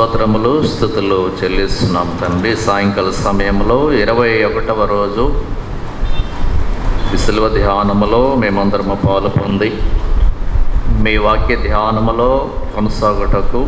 స్తోత్రములు స్థుతులు చెల్లిస్తున్నాం తండ్రి సాయంకాల సమయంలో ఇరవై ఒకటవ రోజు ఈ శిల్వ ధ్యానములో మేమందరము పాలు పొంది మీ వాక్య ధ్యానములో కొనసాగుటకు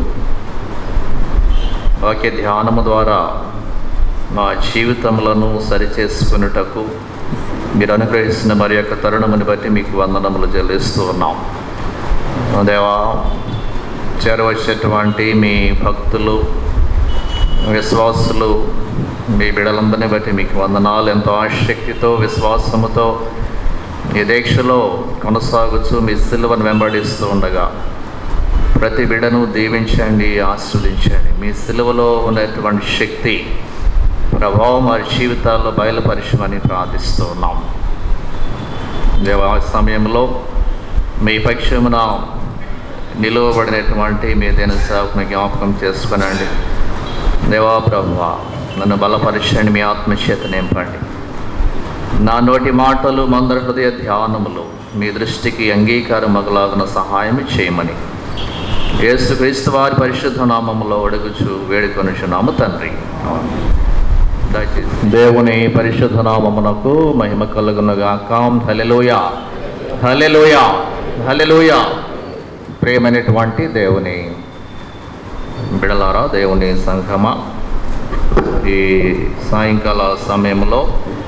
వాక్య ధ్యానము ద్వారా మా జీవితములను సరిచేసుకున్నటకు మీరు అనుగ్రహిస్తున్న మరి యొక్క తరుణముని బట్టి మీకు వందనములు చెల్లిస్తూ ఉన్నాం దేవా చేరవచ్చేటువంటి మీ భక్తులు విశ్వాసులు మీ బిడలందరినీ బట్టి మీకు వందనాలు ఎంతో ఆసక్తితో విశ్వాసముతో ఈ దీక్షలో కొనసాగుతూ మీ సిలువను వెంబడిస్తూ ఉండగా ప్రతి బిడను దీవించండి ఆస్వాదించండి మీ సిలువలో ఉన్నటువంటి శక్తి ప్రభావం వారి జీవితాల్లో బయలుపరచమని ప్రార్థిస్తూ ఉన్నాం దేవా సమయంలో మీ పక్షమున నిలువబడినటువంటి మీ దేని సేవకుని జ్ఞాపకం చేసుకునండి దేవా ప్రభువ నన్ను బలపరచండి మీ ఆత్మచేత నింపండి నా నోటి మాటలు మందర హృదయ ధ్యానములు మీ దృష్టికి అంగీకారం మగలాగున సహాయం చేయమని యేసుక్రీస్తు వారి పరిశుద్ధ నామములో అడుగుచు వేడుకొనుచున్నాము తండ్రి దయచేసి దేవుని పరిశుద్ధ నామమునకు మహిమ కలుగునుగాక హలెలోయ హలెలోయ హలెలోయ ప్రేమైనటువంటి దేవుని బిడలారా దేవుని సంఘమ ఈ సాయంకాల సమయంలో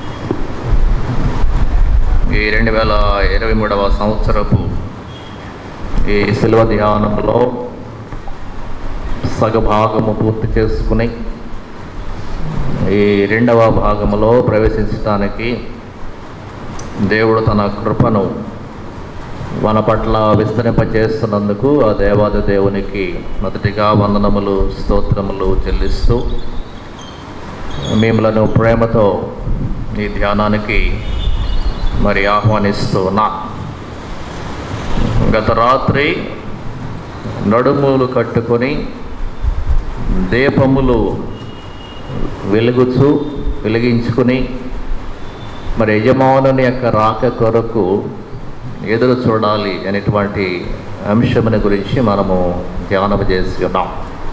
ఈ రెండు వేల ఇరవై మూడవ సంవత్సరపు ఈ శిల్వ ధ్యానంలో సగభాగము పూర్తి చేసుకుని ఈ రెండవ భాగములో ప్రవేశించడానికి దేవుడు తన కృపను మన పట్ల విస్తరింపచేస్తున్నందుకు ఆ దేవాది దేవునికి మొదటిగా వందనములు స్తోత్రములు చెల్లిస్తూ మిమ్మలను ప్రేమతో ఈ ధ్యానానికి మరి ఆహ్వానిస్తూ ఉన్నా గత రాత్రి నడుములు కట్టుకొని దీపములు వెలుగుచు వెలిగించుకుని మరి యజమానుని యొక్క రాక కొరకు ఎదురు చూడాలి అనేటువంటి అంశముని గురించి మనము ధ్యానం చేసి ఉన్నాం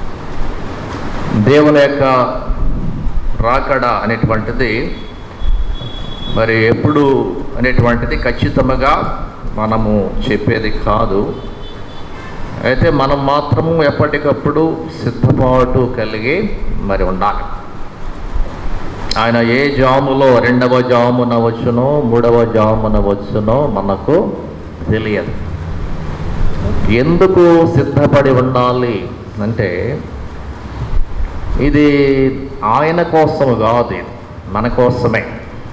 దేవుని యొక్క రాకడ అనేటువంటిది మరి ఎప్పుడు అనేటువంటిది ఖచ్చితంగా మనము చెప్పేది కాదు అయితే మనం మాత్రము ఎప్పటికప్పుడు సిద్ధపాటు కలిగి మరి ఉండాలి ఆయన ఏ జాములో రెండవ జామున వచ్చునో మూడవ జామున వచ్చునో మనకు తెలియదు ఎందుకు సిద్ధపడి ఉండాలి అంటే ఇది ఆయన కోసము కాదు ఇది మన కోసమే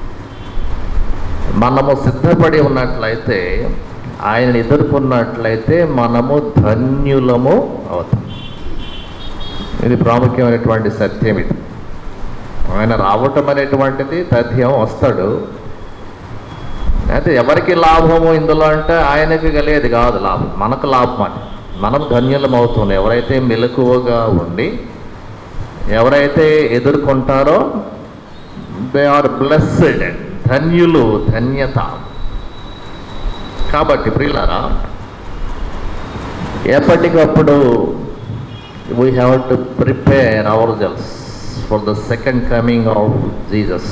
మనము సిద్ధపడి ఉన్నట్లయితే ఆయనను ఎదుర్కొన్నట్లయితే మనము ధన్యులము అవుతాం ఇది ప్రాముఖ్యమైనటువంటి సత్యం ఇది ఆయన రావటం అనేటువంటిది తథ్యం వస్తాడు అయితే ఎవరికి లాభము ఇందులో అంటే ఆయనకి కలిగేది కాదు లాభం మనకు లాభం అని మనం ధన్యులం అవుతుంది ఎవరైతే మెలకువగా ఉండి ఎవరైతే ఎదుర్కొంటారో దే ఆర్ బ్లెస్డ్ ధన్యులు ధన్యత కాబట్టి ప్రియులారా ఎప్పటికప్పుడు we have to prepare ourselves for the second coming of Jesus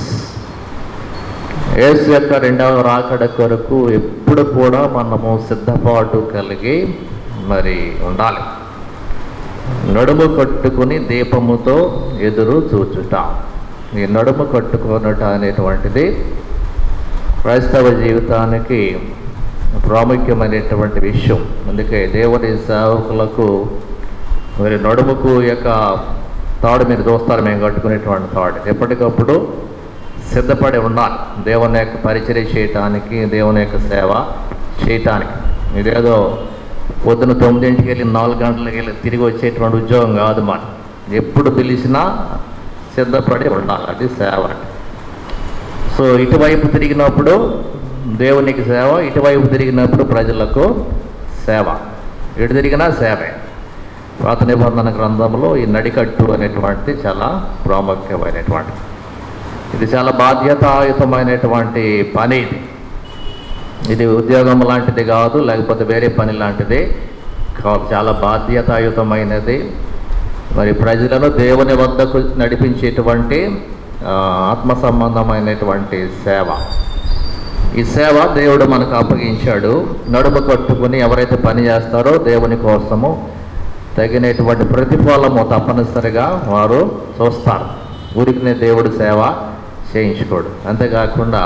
Yesu యొక్క రెండవ రాకడ కొరకు ఎప్పుడు కూడా మనము సిద్ధపాటు కలిగి మరి ఉండాలి నడుము కట్టుకుని దీపముతో ఎదురు చూచుట ఈ నడుము కట్టుకొనుట అనేటువంటిది క్రైస్తవ జీవితానికి ప్రాముఖ్యమైనటువంటి విషయం అందుకే దేవుని సేవకులకు మరి నడుముకు యొక్క తాడు మీరు దోస్తారు మేము కట్టుకునేటువంటి తాడు ఎప్పటికప్పుడు సిద్ధపడి ఉండాలి దేవుని యొక్క పరిచర్య చేయటానికి దేవుని యొక్క సేవ చేయటానికి ఇదేదో పొద్దున తొమ్మిదింటికి వెళ్ళి నాలుగు గంటలకు వెళ్ళి తిరిగి వచ్చేటువంటి ఉద్యోగం కాదు మాట ఎప్పుడు పిలిచినా సిద్ధపడి ఉండాలి అది సేవ అంటే సో ఇటువైపు తిరిగినప్పుడు దేవునికి సేవ ఇటువైపు తిరిగినప్పుడు ప్రజలకు సేవ ఎటు తిరిగినా సేవే పాత నిబంధన గ్రంథంలో ఈ నడికట్టు అనేటువంటిది చాలా ప్రాముఖ్యమైనటువంటిది ఇది చాలా బాధ్యతాయుతమైనటువంటి పని ఇది ఇది ఉద్యోగం లాంటిది కాదు లేకపోతే వేరే పని లాంటిది కాదు చాలా బాధ్యతాయుతమైనది మరి ప్రజలను దేవుని వద్దకు నడిపించేటువంటి ఆ, ఆత్మ సంబంధమైనటువంటి సేవ ఈ సేవ దేవుడు మనకు అప్పగించాడు నడుము కట్టుకుని ఎవరైతే పని చేస్తారో దేవుని కోసము తగినటువంటి ప్రతిఫలము తప్పనిసరిగా వారు చూస్తారు ఊరికినే దేవుడు సేవ చేయించుకోడు అంతేకాకుండా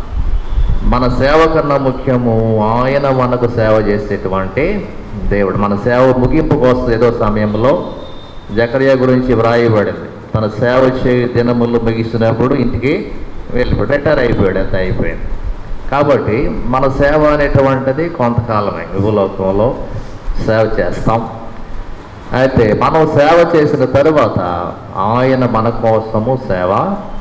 మన సేవ కన్నా ముఖ్యము ఆయన మనకు సేవ చేసేటువంటి దేవుడు మన సేవ ముగింపు కోసం ఏదో సమయంలో జకరియా గురించి వ్రాయబడింది తన సేవ చే దినములు ముగిసినప్పుడు ఇంటికి వెళ్ళిపోయి రిటైర్ అయిపోయాడు అంత అయిపోయింది కాబట్టి మన సేవ అనేటువంటిది కొంతకాలమే యువలోకంలో సేవ చేస్తాం అయితే మనం సేవ చేసిన తరువాత ఆయన మన కోసము సేవ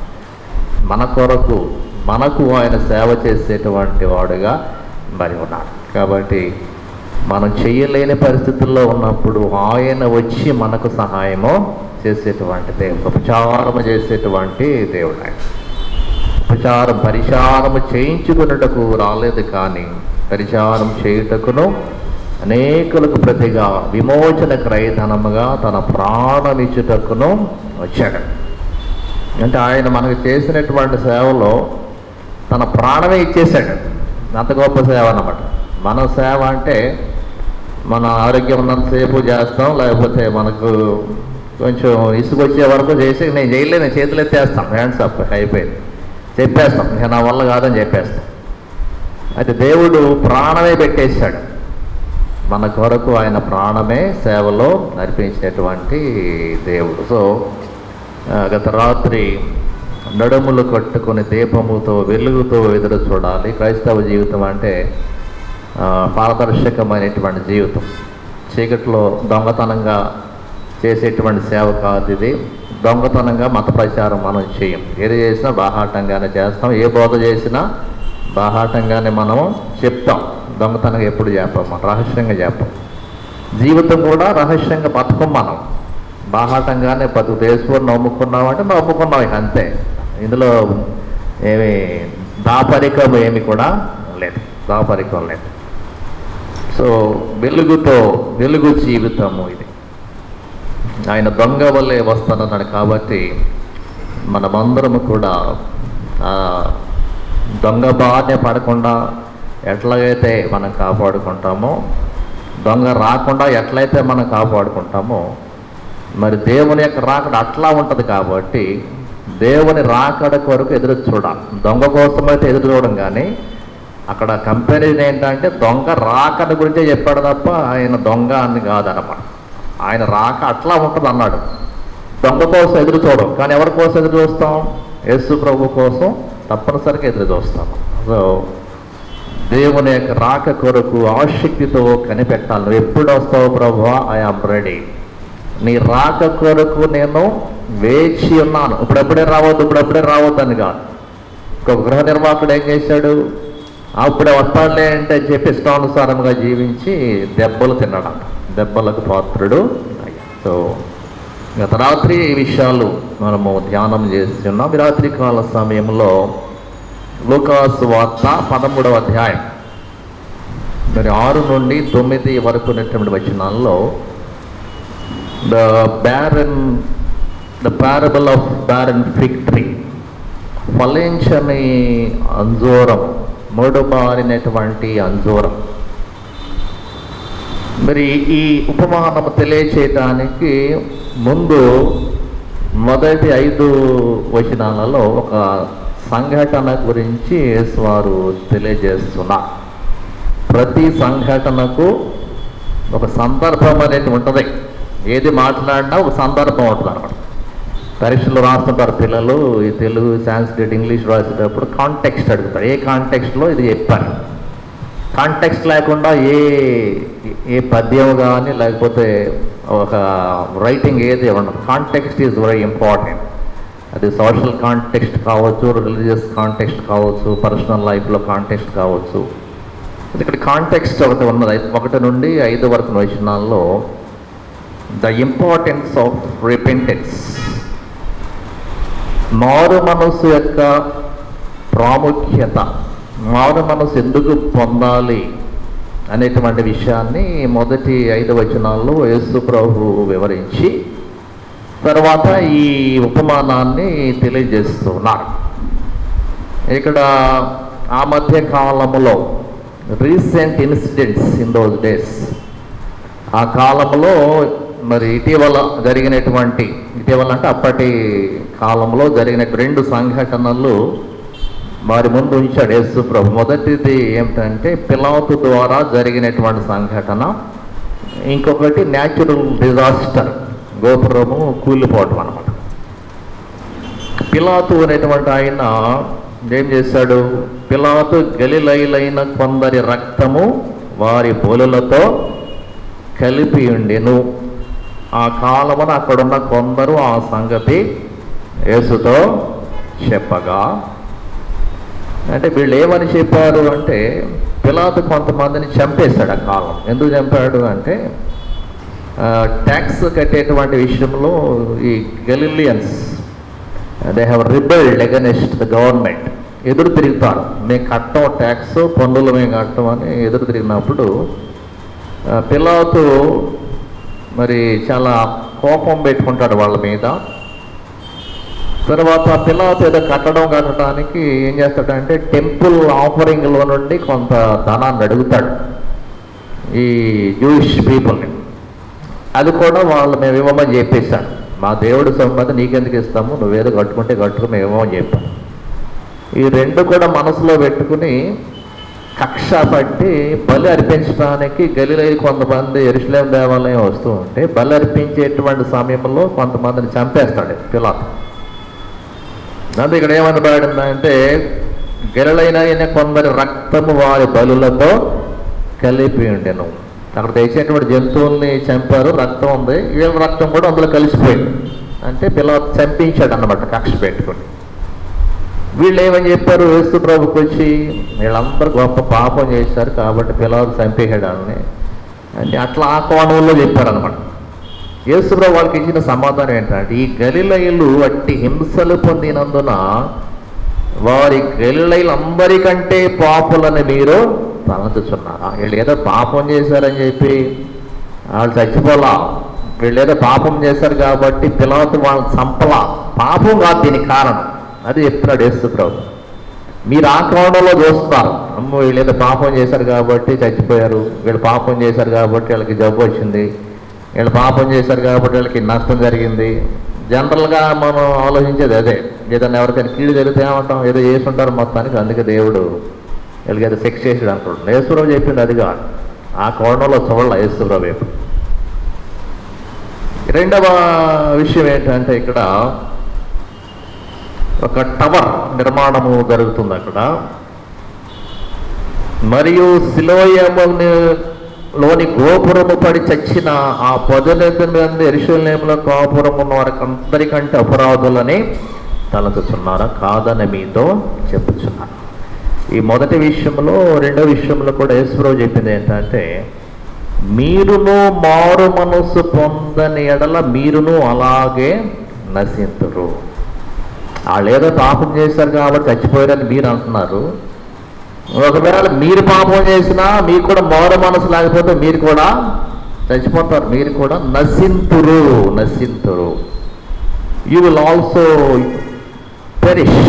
మన కొరకు మనకు ఆయన సేవ చేసేటువంటి వాడుగా మరి ఉన్నాడు కాబట్టి మనం చేయలేని పరిస్థితుల్లో ఉన్నప్పుడు ఆయన వచ్చి మనకు సహాయము చేసేటువంటి దేవుడు ఉపచారము చేసేటువంటి దేవుడు ఆయన ఉపచారం పరిచారము చేయించుకున్నటకు రాలేదు కానీ పరిచారం చేయుటకును అనేకులకు ప్రతిగా విమోచన క్రయధనముగా తన ప్రాణమిచ్చుటకును వచ్చాడు అంటే ఆయన మనకు చేసినటువంటి సేవలో తన ప్రాణమే ఇచ్చేశాడు అంత గొప్ప సేవ అన్నమాట మన సేవ అంటే మన ఆరోగ్యం ఉన్నంతసేపు చేస్తాం లేకపోతే మనకు కొంచెం ఇసుకు వచ్చే వరకు చేసి నేను చేయలేదు నేను చేతులు ఎత్తేస్తాం హ్యాండ్స్ అప్ అయిపోయింది చెప్పేస్తాం ఇక నా వల్ల కాదని చెప్పేస్తాం అయితే దేవుడు ప్రాణమే పెట్టేశాడు మన కొరకు ఆయన ప్రాణమే సేవలో నడిపించేటువంటి దేవుడు సో ఆ, గత రాత్రి నడుములు కట్టుకుని దీపముతో వెలుగుతో ఎదురు చూడాలి క్రైస్తవ జీవితం అంటే ఆ, పారదర్శకమైనటువంటి జీవితం చీకట్లో దొంగతనంగా చేసేటువంటి సేవ కాదు ఇది దొంగతనంగా మత ప్రచారం మనం చేయం ఏది చేసినా బాహాటంగానే చేస్తాం ఏ బోధ చేసినా బాహాటంగానే మనము చెప్తాం దొంగతనంగా ఎప్పుడు చెప్పాం మనం రహస్యంగా చెప్పాం జీవితం కూడా రహస్యంగా బతకం మనం బాహాటంగానే బతుకు దేశం నమ్ముకున్నాం అంటే నమ్ముకున్నాం ఇక అంతే ఇందులో ఏమి దాపరికం ఏమి కూడా లేదు దాపరికం లేదు సో వెలుగుతో వెలుగు జీవితము ఇది ఆయన దొంగ వల్లే వస్తానన్నాడు కాబట్టి మనమందరము కూడా ఆ దొంగ బారిన పడకుండా ఎట్లాగైతే మనం కాపాడుకుంటామో దొంగ రాకుండా ఎట్లయితే మనం కాపాడుకుంటామో మరి దేవుని యొక్క రాకడ అట్లా ఉంటుంది కాబట్టి దేవుని రాకడ కొరకు ఎదురు చూడాలి దొంగ కోసం అయితే ఎదురు చూడం కానీ అక్కడ కంపారిజన్ ఏంటంటే దొంగ రాకడ గురించే చెప్పాడు తప్ప ఆయన దొంగ అని కాదనమాట ఆయన రాక అట్లా ఉంటుంది అన్నాడు దొంగ కోసం ఎదురు చూడం కానీ ఎవరి కోసం ఎదురు చూస్తాం యేసు ప్రభు కోసం తప్పనిసరిగా ఎదురు చూస్తాం సో దేవుని యొక్క రాక కొరకు ఆసక్తితో కనిపెట్టాలి నువ్వు ఎప్పుడు వస్తావు ప్రభు ఐఆమ్ రెడీ నీ రాక కొరకు నేను వేచి ఉన్నాను ఇప్పుడెప్పుడే రావద్దు ఇప్పుడెప్పుడే రావద్దు అని కాదు ఒక గృహ నిర్వాహకుడు ఏం చేశాడు అప్పుడే వస్తాడులే అంటే చెప్పి ఇష్టానుసారంగా జీవించి దెబ్బలు తిన్నాడంట దెబ్బలకు పాత్రుడు అయ్యాడు. సో గత రాత్రి ఈ విషయాలు మనము ధ్యానం చేస్తున్నాం ఈ రాత్రి కాల సమయంలో లూకాసు వార్త పదమూడవ అధ్యాయం మరి ఆరు నుండి తొమ్మిది వరకు ఉన్నటువంటి వచనాల్లో the barren the parable of barren fig tree ఫలించని అంజూరం మూడుబారినటువంటి అంజూరం మరి ఈ ఉపమానం తెలియచేయటానికి ముందు మొదటి ఐదు వచనాలలో ఒక సంఘటన గురించి యేసు వారు తెలియజేస్తున్నారు ప్రతి సంఘటనకు ఒక సందర్భం అనేది ఉంటుంది ఏది మాట్లాడినా ఒక సందర్భం ఉంటుంది అనమాట పరీక్షలు రాస్తుంటారు పిల్లలు ఈ తెలుగు సాంస్క్రిట్ ఇంగ్లీష్ రాసేటప్పుడు కాంటెక్స్ట్ అడుగుతారు ఏ కాంటెక్స్ట్లో ఇది చెప్పారు కాంటెక్స్ట్ లేకుండా ఏ ఏ పద్యం కానీ లేకపోతే ఒక రైటింగ్ ఏది ఉండదు కాంటెక్స్ట్ ఈజ్ వెరీ ఇంపార్టెంట్ అది సోషల్ కాంటెక్స్ట్ కావచ్చు రిలీజియస్ కాంటెక్స్ట్ కావచ్చు పర్సనల్ లైఫ్లో కాంటెక్స్ట్ కావచ్చు ఇక్కడ కాంటెక్స్ట్ ఒకటి ఉన్నది ఐ- ఒకటి నుండి ఐదు వరకు వచనాల్లో ద ఇంపార్టెన్స్ ఆఫ్ రిపెంటెన్స్ మారు మనసు యొక్క ప్రాముఖ్యత మారు మనసు ఎందుకు పొందాలి అనేటువంటి విషయాన్ని మొదటి ఐదు వచనాల్లో యేసు ప్రభు వివరించి తర్వాత ఈ ఉపమానాన్ని తెలియజేస్తున్నారు ఇక్కడ ఆ మధ్య కాలంలో recent incidents in those days ఆ కాలంలో మరి ఇటీవల జరిగినటువంటి ఇటీవల అంటే అప్పటి కాలంలో జరిగిన రెండు సంఘటనలు వారి ముందు ఉంచాడు యేసు ప్రభు మొదటిది ఏమిటంటే పిలాతు ద్వారా జరిగినటువంటి సంఘటన ఇంకొకటి న్యాచురల్ డిజాస్టర్ గోపురము కూలిపోవటం అనమాట పిలాతు అనేటువంటి ఆయన ఏం చేశాడు పిలాతు గలిలైలైన కొందరి రక్తము వారి బోలులతో కలిపి ఉండెను ఆ కాలమున అక్కడున్న కొందరు ఆ సంగతి యేసుతో చెప్పగా అంటే వీళ్ళు ఏమని చెప్పారు అంటే పిలాతు కొంతమందిని చంపేశాడు ఆ కాలం ఎందుకు చంపాడు అంటే ట్యాక్స్ కట్టేటువంటి విషయంలో ఈ Galileans they have rebelled against the government ఎదురు తిరుగుతారు మేము కట్టం ట్యాక్స్ పన్నులు మేము కట్టం అని ఎదురు తిరిగినప్పుడు ఆ, పిలాతు మరి చాలా కోపం పెట్టుకుంటాడు వాళ్ళ మీద తర్వాత పిల్లలతో ఏదో కట్టడం కట్టడానికి ఏం చేస్తాడంటే టెంపుల్ ఆఫరింగ్లో నుండి కొంత ధనాన్ని అడుగుతాడు ఈ జూయిష్ పీపుల్ని అది కూడా వాళ్ళు మేము ఇవ్వమని చెప్పేశాడు మా దేవుడి సంబంధం నీకెందుకు ఇస్తాము నువ్వేదో కట్టుకుంటే కట్టుకుని మేము ఇవ్వమని చెప్పాం ఈ రెండు కూడా మనసులో పెట్టుకుని కక్ష పట్టి బలి అర్పించడానికి గలిలై కొంతమంది ఎరుసలేం దేవాలయం వస్తూ ఉంటే బలి అర్పించేటువంటి సమయంలో కొంతమందిని చంపేస్తాడు పిల్లలు అంటే ఇక్కడ ఏమనబడిందంటే గెలలైన కొందరి రక్తము వారి బలులతో కలిపి ఉండెను అక్కడ తెచ్చినటువంటి జంతువుల్ని చంపారు రక్తం ఉంది వీళ్ళ రక్తం కూడా అందులో కలిసిపోయింది అంటే పిల్లలు చంపించాడు అన్నమాట కక్ష పెట్టుకుని వీళ్ళు ఏమని చెప్పారు యేసు ప్రభుకి వచ్చి వీళ్ళందరూ గొప్ప పాపం చేశారు కాబట్టి పిల్లలు చంపేశాడు అని అంటే అట్లా ఆ కోణంలో చెప్పారనమాట యేసుప్రభు వాళ్ళకి ఇచ్చిన సమాధానం ఏంటంటే ఈ గలిలయులు అట్టి హింసలు పొందినందున వారి గలిలయులు అందరికంటే పాపులని మీరు తలంచుచున్నారా వీళ్ళు ఏదో పాపం చేశారని చెప్పి వాళ్ళు చచ్చిపోలా వీళ్ళు ఏదో పాపం చేశారు కాబట్టి పిల్లలతో వాళ్ళని చంపలా పాపం కాదు దీనికి కారణం అది చెప్తున్నాడు యేసుప్రభు మీరు ఆ కోణంలో చూస్తున్నారు అమ్మో వీళ్ళు ఏదో పాపం చేశారు కాబట్టి చచ్చిపోయారు వీళ్ళు పాపం చేశారు కాబట్టి వీళ్ళకి జబ్బు వచ్చింది వీళ్ళు పాపం చేశారు కాబట్టి వీళ్ళకి నష్టం జరిగింది జనరల్గా మనం ఆలోచించేది అదే ఏదైనా ఎవరికైనా కీడు జరిగితే ఏమంటాం ఏదో చేసి ఉంటారు మొత్తానికి అందుకే దేవుడు వీళ్ళకి ఏదో శిక్ష చేసాడు అనుకుంటున్నాడు యేసురావు చెప్పింది అది కాదు ఆ కోణంలో చూడాల యేసురావు వైపు రెండవ విషయం ఏంటంటే ఇక్కడ ఒక టవర్ నిర్మాణము జరుగుతుంది అక్కడ మరియు శిలోయముని లోని గోపురము పడి చచ్చిన ఆ పదులెద్దు మంది ఎరుషులేముల గోపురం ఉన్న వారికి అందరికంటే అపరాధులని తలచుచున్నారా కాదని మీతో చెప్పుచున్నారు ఈ మొదటి విషయంలో రెండో విషయంలో కూడా యేసురావు చెప్పింది ఏంటంటే మీరును మారు మనస్సు పొందని ఎడల మీరును అలాగే నశింతురు వాళ్ళు ఏదో పాపం చేశారు కాబట్టి చచ్చిపోయారని మీరు అంటున్నారు ఒకవేళ మీరు పాపం చేసినా మీకు కూడా మౌర మనసు లేకపోతే మీరు కూడా చచ్చిపోతారు మీరు కూడా నశింతురు నశింతురు you will also perish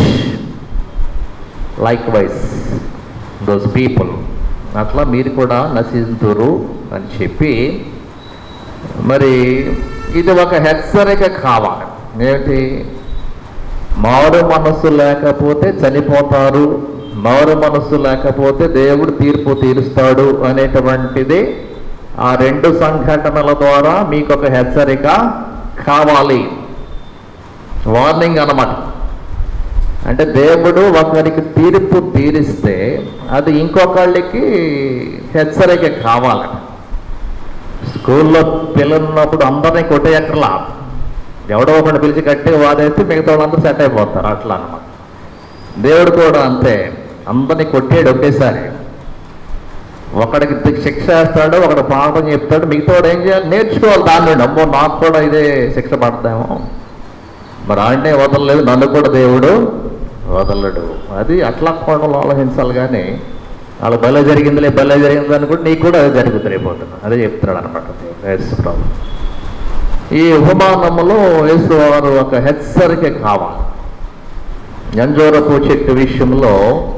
likewise those people అట్లా మీరు కూడా నశింతురు అని చెప్పి మరి ఇది ఒక హెచ్చరిక కావాలి ఏమిటి మారు మనస్సు లేకపోతే చనిపోతారు మారు మనస్సు లేకపోతే దేవుడు తీర్పు తీరుస్తాడు అనేటువంటిది ఆ రెండు సంఘటనల ద్వారా మీకు ఒక హెచ్చరిక కావాలి వార్నింగ్ అన్నమాట అంటే దేవుడు ఒకరికి తీర్పు తీరిస్తే అది ఇంకొకళ్ళకి హెచ్చరిక కావాలి స్కూల్లో పిల్లలు ఉన్నప్పుడు అందరినీ కొట్టేయక్కర్లా ఎవడో ఒకటి పిలిచి కట్టి వాదైతే మిగతా వాళ్ళందరూ సెట్ అయిపోతారు అట్లా అన్నమాట దేవుడు కూడా అంతే అందరినీ కొట్టేడు ఒకేసారి ఒకడికి తి- శిక్ష వేస్తాడు ఒకడు పాఠం చెప్తాడు మిగతా వాడు ఏం చేయాలి నేర్చుకోవాలి దాని నుండి అమ్మో నాకు కూడా ఇదే శిక్ష పడతామో మరి ఆయనే వదలలేదు నన్ను కూడా దేవుడు వదలడు అది అట్లా కోణంలో ఆలోచించాలి కానీ వాళ్ళ బల జరిగిందిలే బల జరిగింది అని కూడా నీకు కూడా అది జరుగుతుంది రేపోతుంది అదే చెప్తున్నాడు అనమాట యేసుప్రభు ఈ ఉపమానములో యేసు వారు ఒక హెచ్చరిక కావాలి అంజూరపు చెట్టు విషయంలో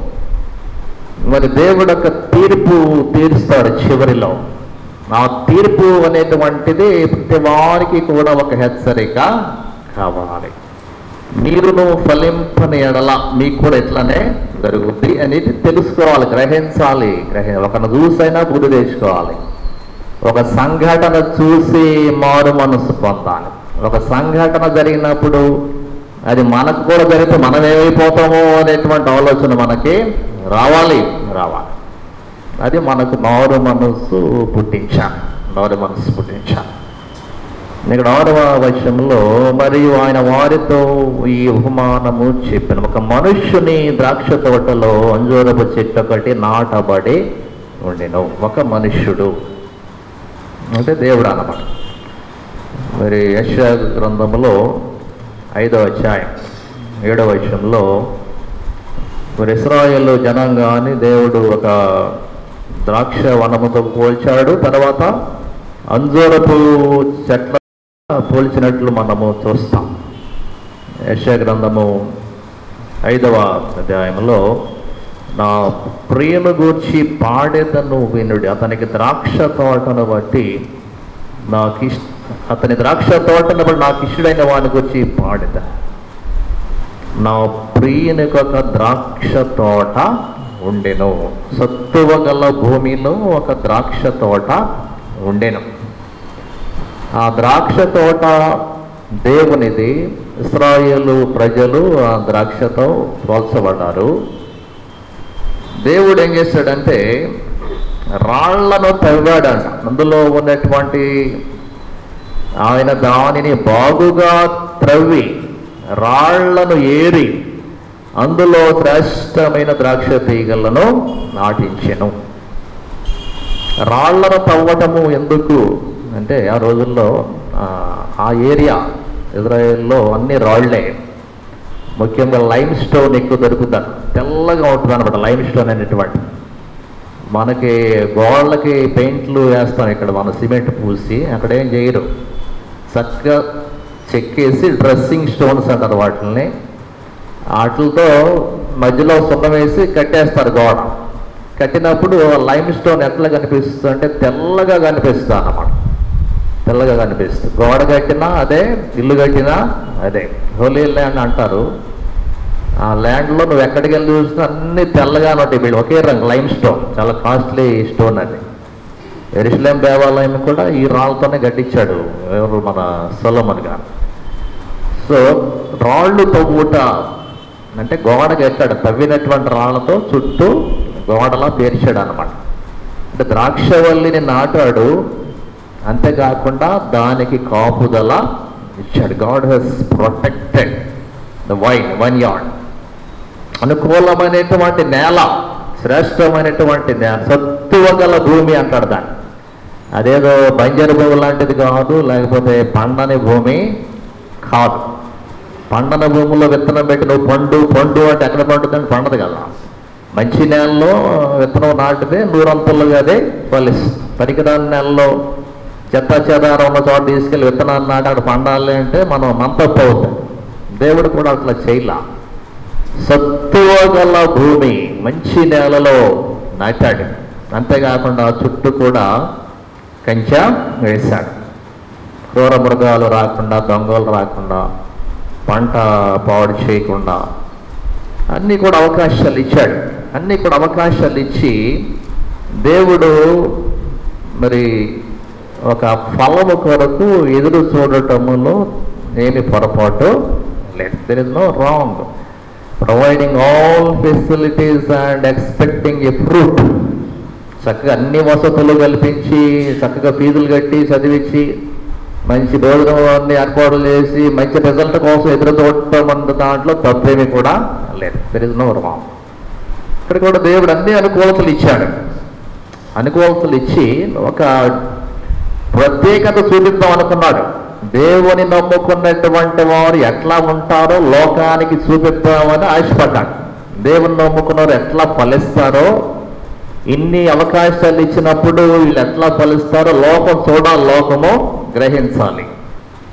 మరి దేవుడు ఒక తీర్పు తీరుస్తాడు చివరిలో ఆ తీర్పు అనేటువంటిది ప్రతి వారికి కూడా ఒక హెచ్చరిక కావాలి మీరును ఫలింపని ఎడల మీకు కూడా ఎట్లనే జరుగుద్ది అనేది తెలుసుకోవాలి గ్రహించాలి గ్రహి ఒకరిని చూసైనా బుద్ధి తెచ్చుకోవాలి ఒక సంఘటన చూసి మారు మనసు పొందాలి ఒక సంఘటన జరిగినప్పుడు అది మనకు కూడా జరిగితే మనం ఏమైపోతామో అనేటువంటి ఆలోచన మనకి రావాలి రావాలి అది మనకు మారు మనసు పుట్టించాలి మారు మనసు పుట్టించాలి ఇక్కడ ఆరవ వచనంలో మరియు ఆయన వారితో ఈ ఉపమానము చెప్పిన ఒక మనుష్యుని ద్రాక్ష తోటలో అంజూరపు చెట్టు ఒకటి నాటబడి ఉండెను ఒక మనుష్యుడు అంటే దేవుడు అన్నమాట మరి యశ గ్రంథములో ఐదవ అధ్యాయం ఏడవ వచనంలో మరి ఇస్రాయేల్ జనాంగాన్ని దేవుడు ఒక ద్రాక్ష వనముతో పోల్చాడు తర్వాత అంజూరపు చెట్ల పోల్చినట్లు మనము చూస్తాం యశ గ్రంథము ఐదవ అధ్యాయంలో నా ప్రియను గూర్చి పాడేదను వినుడి అతనికి ద్రాక్ష తోటను బట్టి నాకు ఇష్ట అతని ద్రాక్ష తోటను బట్టి నాకు ఇష్టడైన వాని గురించి పాడేద నా ప్రియునికి ఒక ద్రాక్ష తోట ఉండెను సత్తువ గల భూమిలో ఒక ద్రాక్ష తోట ఉండెను ఆ ద్రాక్ష తోట దేవునిది ఇస్రాయేలు ప్రజలు ఆ ద్రాక్షతో ప్రోత్సపడ్డారు దేవుడు ఏం చేశాడంటే రాళ్లను తవ్వాడంట అందులో ఉన్నటువంటి ఆయన దానిని బాగుగా త్రవ్వి రాళ్లను ఏరి అందులో శ్రేష్టమైన ద్రాక్ష తీగలను నాటించెను రాళ్లను తవ్వటము ఎందుకు అంటే ఆ రోజుల్లో ఆ, ఆ ఏరియా ఇజ్రాయెల్లో అన్ని రాళ్లే ముఖ్యంగా లైమ్ స్టోన్ ఎక్కువ దొరుకుతారు తెల్లగా ఉంటుంది అనమాట లైమ్ స్టోన్ అనేటువంటి మనకి గోడలకి పెయింట్లు వేస్తాం ఇక్కడ మన సిమెంట్ పూసి అక్కడ ఏం చేయరు చక్కగా చెక్కేసి డ్రెస్సింగ్ స్టోన్స్ అంటారు వాటిని వాటితో మధ్యలో సున్నం వేసి కట్టేస్తారు గోడ కట్టినప్పుడు లైమ్ స్టోన్ ఎట్లా కనిపిస్తుంది అంటే తెల్లగా కనిపిస్తుంది అన్నమాట తెల్లగా కనిపిస్తుంది గోడ కట్టినా అదే ఇల్లు కట్టినా అదే హోలీ ల్యాండ్ అంటారు ఆ ల్యాండ్లో నువ్వు ఎక్కడికి వెళ్ళి చూసినా అన్ని తెల్లగానే ఉంటాయి వీళ్ళు ఒకే రంగు లైమ్ స్టోన్ చాలా కాస్ట్లీ స్టోన్ అది ఎరుసలేం దేవాలయం కూడా ఈ రాళ్ళతోనే కట్టించాడు ఎవరు మన సొలమన్ గారు సో రాళ్ళు తవ్వుట అంటే గోడ కట్టాడు తవ్వినటువంటి రాళ్లతో చుట్టూ గోడలా పేర్చాడు అనమాట అంటే ద్రాక్షవల్లిని నాటాడు అంతేకాకుండా దానికి కాపుదల ఇచ్చాడు God has protected the vineyard అనుకూలమైనటువంటి నేల శ్రేష్టమైనటువంటి నేల సత్తువగల భూమి అంటాడు దాన్ని అదేదో బంజరు భూమి లాంటిది కాదు లేకపోతే పండని భూమి కాదు పండన భూమిలో విత్తనం పెట్టి నువ్వు పండు పండు అంటే ఎక్కడ పండుతుంది పండదు కదా మంచి నేలలో విత్తనం నాటితే నూరంతులుగా అదే ఫలిస్తుంది పనికిరాని నెలలో చెత్త చెదారం ఉన్న చోట తీసుకెళ్ళి విత్తనాన్ని నాటి అక్కడ పండాలి అంటే మనం మంతప్పు అవుతుంది దేవుడు కూడా అట్లా చేయలా సత్తువ గల భూమి మంచి నేలలో నాటాడు అంతేకాకుండా చుట్టూ కూడా కంచె వేశాడు క్రూర మృగాలు రాకుండా దొంగలు రాకుండా పంట పాడు చేయకుండా అన్నీ కూడా అవకాశాలు ఇచ్చాడు అన్నీ కూడా అవకాశాలు ఇచ్చి దేవుడు మరి ఒక ఫలము కొరకు ఎదురు చూడటములో ఏమి పొరపాటు లేదు there is no wrong providing all facilities and expecting a fruit చక్కగా అన్ని వసతులు కల్పించి చక్కగా ఫీజులు కట్టి చదివించి మంచి భోజనం అన్ని ఏర్పాట్లు చేసి మంచి రిజల్ట్ కోసం ఎదురు చూడటం అన్న దాంట్లో తప్పేమీ కూడా లేదు దెర్ ఇస్ నో రాంగ్ ఇక్కడ కూడా దేవుడు అన్ని అనుకూలతలు ఇచ్చాడు అనుకూలతలు ఇచ్చి ఒక ప్రత్యేకత చూపిద్దాం అనుకున్నాడు దేవుని నమ్ముకున్నటువంటి వారు ఎట్లా ఉంటారో లోకానికి చూపిద్దామని ఆశపడ్డాడు దేవుని నమ్ముకున్నవారు ఎట్లా ఫలిస్తారో ఇన్ని అవకాశాలు ఇచ్చినప్పుడు వీళ్ళు ఎట్లా ఫలిస్తారో లోకం చూడాలి లోకము గ్రహించాలి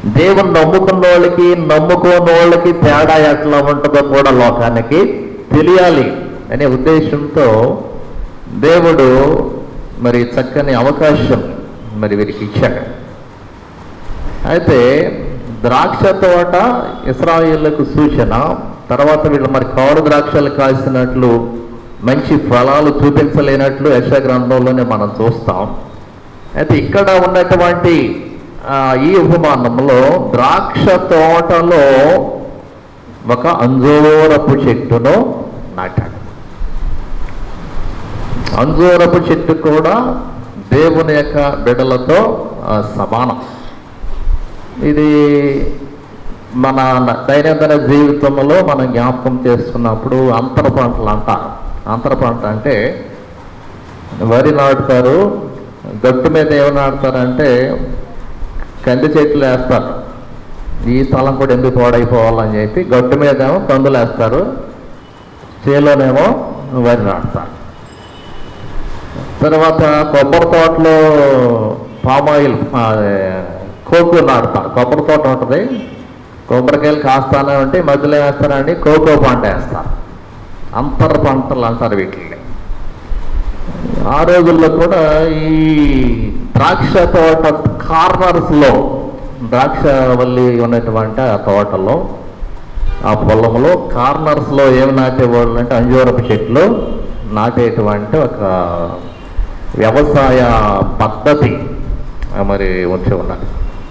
దేవుని నమ్ముకున్న వాళ్ళకి నమ్ముకోని వాళ్ళకి తేడా ఎట్లా ఉంటుందో కూడా లోకానికి తెలియాలి అనే ఉద్దేశంతో దేవుడు మరి చక్కని అవకాశం మరి వీరికి ఇచ్చాడు అయితే ద్రాక్ష తోట ఇస్రాయిళ్లకు సూచన తర్వాత వీళ్ళు మరి కాడు ద్రాక్షలు కాసినట్లు మంచి ఫలాలు చూపించలేనట్లు యశ గ్రంథంలోనే మనం చూస్తాం అయితే ఇక్కడ ఉన్నటువంటి ఆ, ఈ ఉపమానంలో ద్రాక్ష తోటలో ఒక అంజూరపు చెట్టును నాటాడు అంజూరపు చెట్టు కూడా దేవుని యొక్క బిడలతో ఆ, సమానం ఇది మన దైనందిన జీవితంలో మనం జ్ఞాపకం చేసుకున్నప్పుడు అంతర పంటలు అంటారు అంతర పంట అంటే వరి నాటుతారు గట్టు మీద ఏమి నాటుతారంటే కంది చెట్లు వేస్తారు ఈ స్థలం కూడా ఎందుకు పాడైపోవాలని చెప్పి గట్టు మీద ఏమో కందులు వేస్తారు చేలోనేమో వరి నాటుతారు తర్వాత కొబ్బరి తోటలో పామాయిల్ కోకో నాటుతారు కొబ్బరి తోట ఉంటుంది కొబ్బరికాయలు కాస్తానే ఉంటే మధ్యలో వేస్తారండి కోకో పంట వేస్తారు అంతర పంటలు అంటారు వీటిని ఆ రోజుల్లో కూడా ఈ ద్రాక్ష తోట కార్నర్స్లో ద్రాక్ష వల్లి ఉన్నటువంటి ఆ తోటలో ఆ పొలంలో కార్నర్స్లో ఏమి నాటేవాళ్ళు అంటే అంజూరపు చెట్లు నాటేటువంటి ఒక వ్యవసాయ పద్ధతి ఆ, మరి ఉంచి ఉన్నది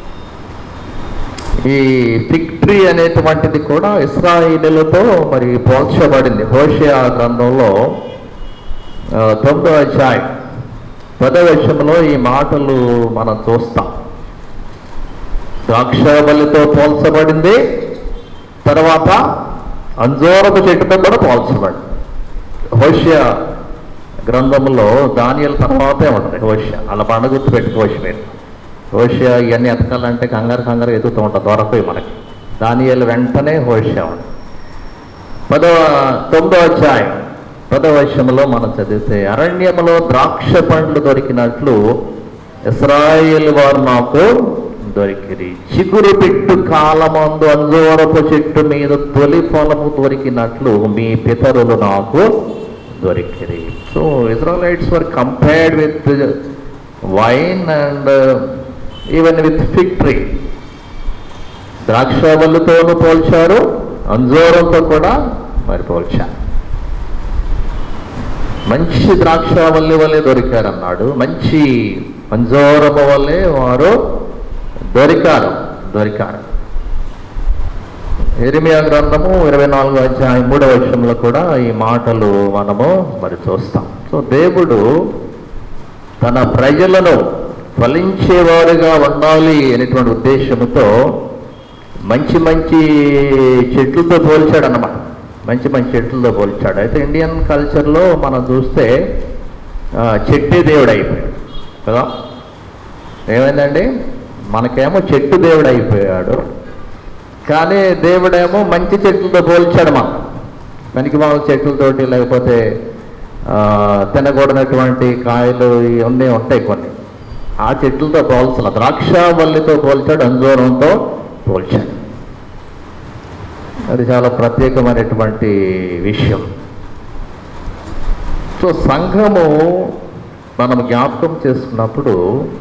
ఈ ఫిగ్ ట్రీ అనేటువంటిది కూడా ఇస్రాయిలులతో మరి పోల్చబడింది హోషియా గ్రంథంలో ఆ, తొమ్మిదో అధ్యాయం పదవ విషయంలో ఈ మాటలు మనం చూస్తాం ద్రాక్షవల్లితో పోల్చబడింది తర్వాత అంజూరపు చెట్టుతో కూడా పోల్చబడింది హోషియా గ్రంథంలో దానియల తర్వాతే ఉంటుంది హోషియా అలా పండుగ గుర్తు పెట్టుకోవచ్చు మీరు హోషియా ఇవన్నీ ఎతకాలంటే కంగారు కంగారు ఎదుగుతూ ఉంటుంది దొరకవు మనకి దానియలు వెంటనే హోషియా ఉంటుంది పదవ తొమ్మిదో అధ్యాయం పదవ వర్షంలో మనం చదివితే అరణ్యములో ద్రాక్ష పండ్లు దొరికినట్లు ఇస్రాయేల్ వారు నాకు దొరికిరి చిగురు పెట్టు కాలమందు అంజూరపు చెట్టు మీద తొలి ఫలము దొరికినట్లు మీ పితరులు నాకు దొరికిరి so Israelites were compared with vine and even with fig tree ద్రాక్షవల్లితోనూ పోల్చారు అంజూరంతో కూడా మరి పోల్చారు మంచి ద్రాక్షవల్లి వల్లే దొరికారన్నాడు మంచి అంజూరము వల్లే వారు దొరికారు దొరికారు ఎరిమియా గ్రంథము ఇరవై నాలుగో అధ్యాయం మూడవ విషయంలో కూడా ఈ మాటలు మనము మరి చూస్తాం సో దేవుడు తన ప్రజలను ఫలించేవారుగా ఉండాలి అనేటువంటి ఉద్దేశంతో మంచి మంచి చెట్లతో పోల్చాడు అన్నమాట మంచి మంచి చెట్లతో పోల్చాడు అయితే ఇండియన్ కల్చర్లో మనం చూస్తే ఆ, చెట్టే దేవుడు అయిపోయాడు కదా ఏమైందండి మనకేమో చెట్టు దేవుడు అయిపోయాడు కానీ దేవుడేమో మంచి చెట్లతో పోల్చాడు మనం పనికి మాల చెట్లతోటి లేకపోతే ఆ, తినకూడనటువంటి కాయలు ఇవన్నీ ఉంటాయి కొన్ని ఆ చెట్లతో పోల్చాలి ద్రాక్షావల్లితో పోల్చాడు అంజూరంతో పోల్చాడు అది చాలా ప్రత్యేకమైనటువంటి విషయం సో సంఘము మనం జ్ఞాపకం చేసుకున్నప్పుడు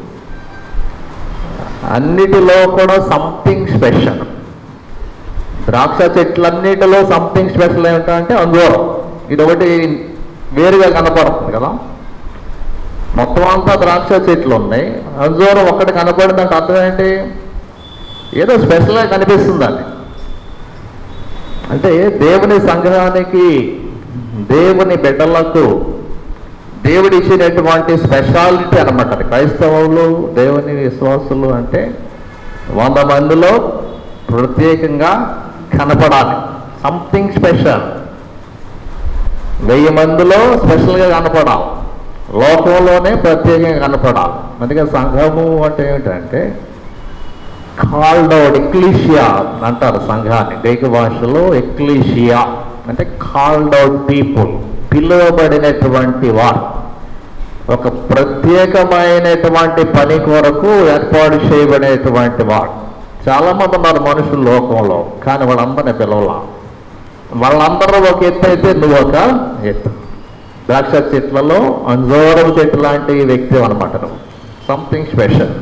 అన్నిటిలో కూడా సంథింగ్ స్పెషల్ ద్రాక్ష చెట్లన్నిటిలో సంథింగ్ స్పెషల్ ఏమిటంటే అంజూరం ఇది ఒకటి వేరుగా కనపడుతుంది కదా మొత్తం అంతా ద్రాక్ష చెట్లు ఉన్నాయి అంజూరం ఒక్కటి కనపడిందంటే అర్థం ఏంటి ఏదో స్పెషల్గా కనిపిస్తుంది అది అంటే దేవుని సంఘానికి దేవుని బిడ్డలకు దేవుడు ఇచ్చినటువంటి స్పెషాలిటీ అనమాట అది. క్రైస్తవులు దేవుని విశ్వాసులు అంటే వంద మందిలో ప్రత్యేకంగా కనపడాలి సంథింగ్ స్పెషల్ వెయ్యి మందిలో స్పెషల్గా కనపడాలి లోకంలోనే ప్రత్యేకంగా కనపడాలి అందుకే సంఘము అంటే ఏమిటంటే కాల్డ్ అవుట్ ఎక్లీషియా అంటారు సంఘాన్ని గ్రీకు భాషలో ఎక్లీషియా అంటే కాల్డ్ అవుట్ పీపుల్ పిలువబడినటువంటి వారు ఒక ప్రత్యేకమైనటువంటి పని కొరకు ఏర్పాటు చేయబడినటువంటి వారు చాలామంది ఉన్నారు మనుషులు లోకంలో కానీ వాళ్ళందరినీ పిలవలా వాళ్ళందరూ ఒక ఎత్తు అయితే నువ్వు ఒక ఎత్తు ద్రాక్ష చెట్లలో అంజోరం చెట్టు లాంటి వ్యక్తి అనమాట నువ్వు something special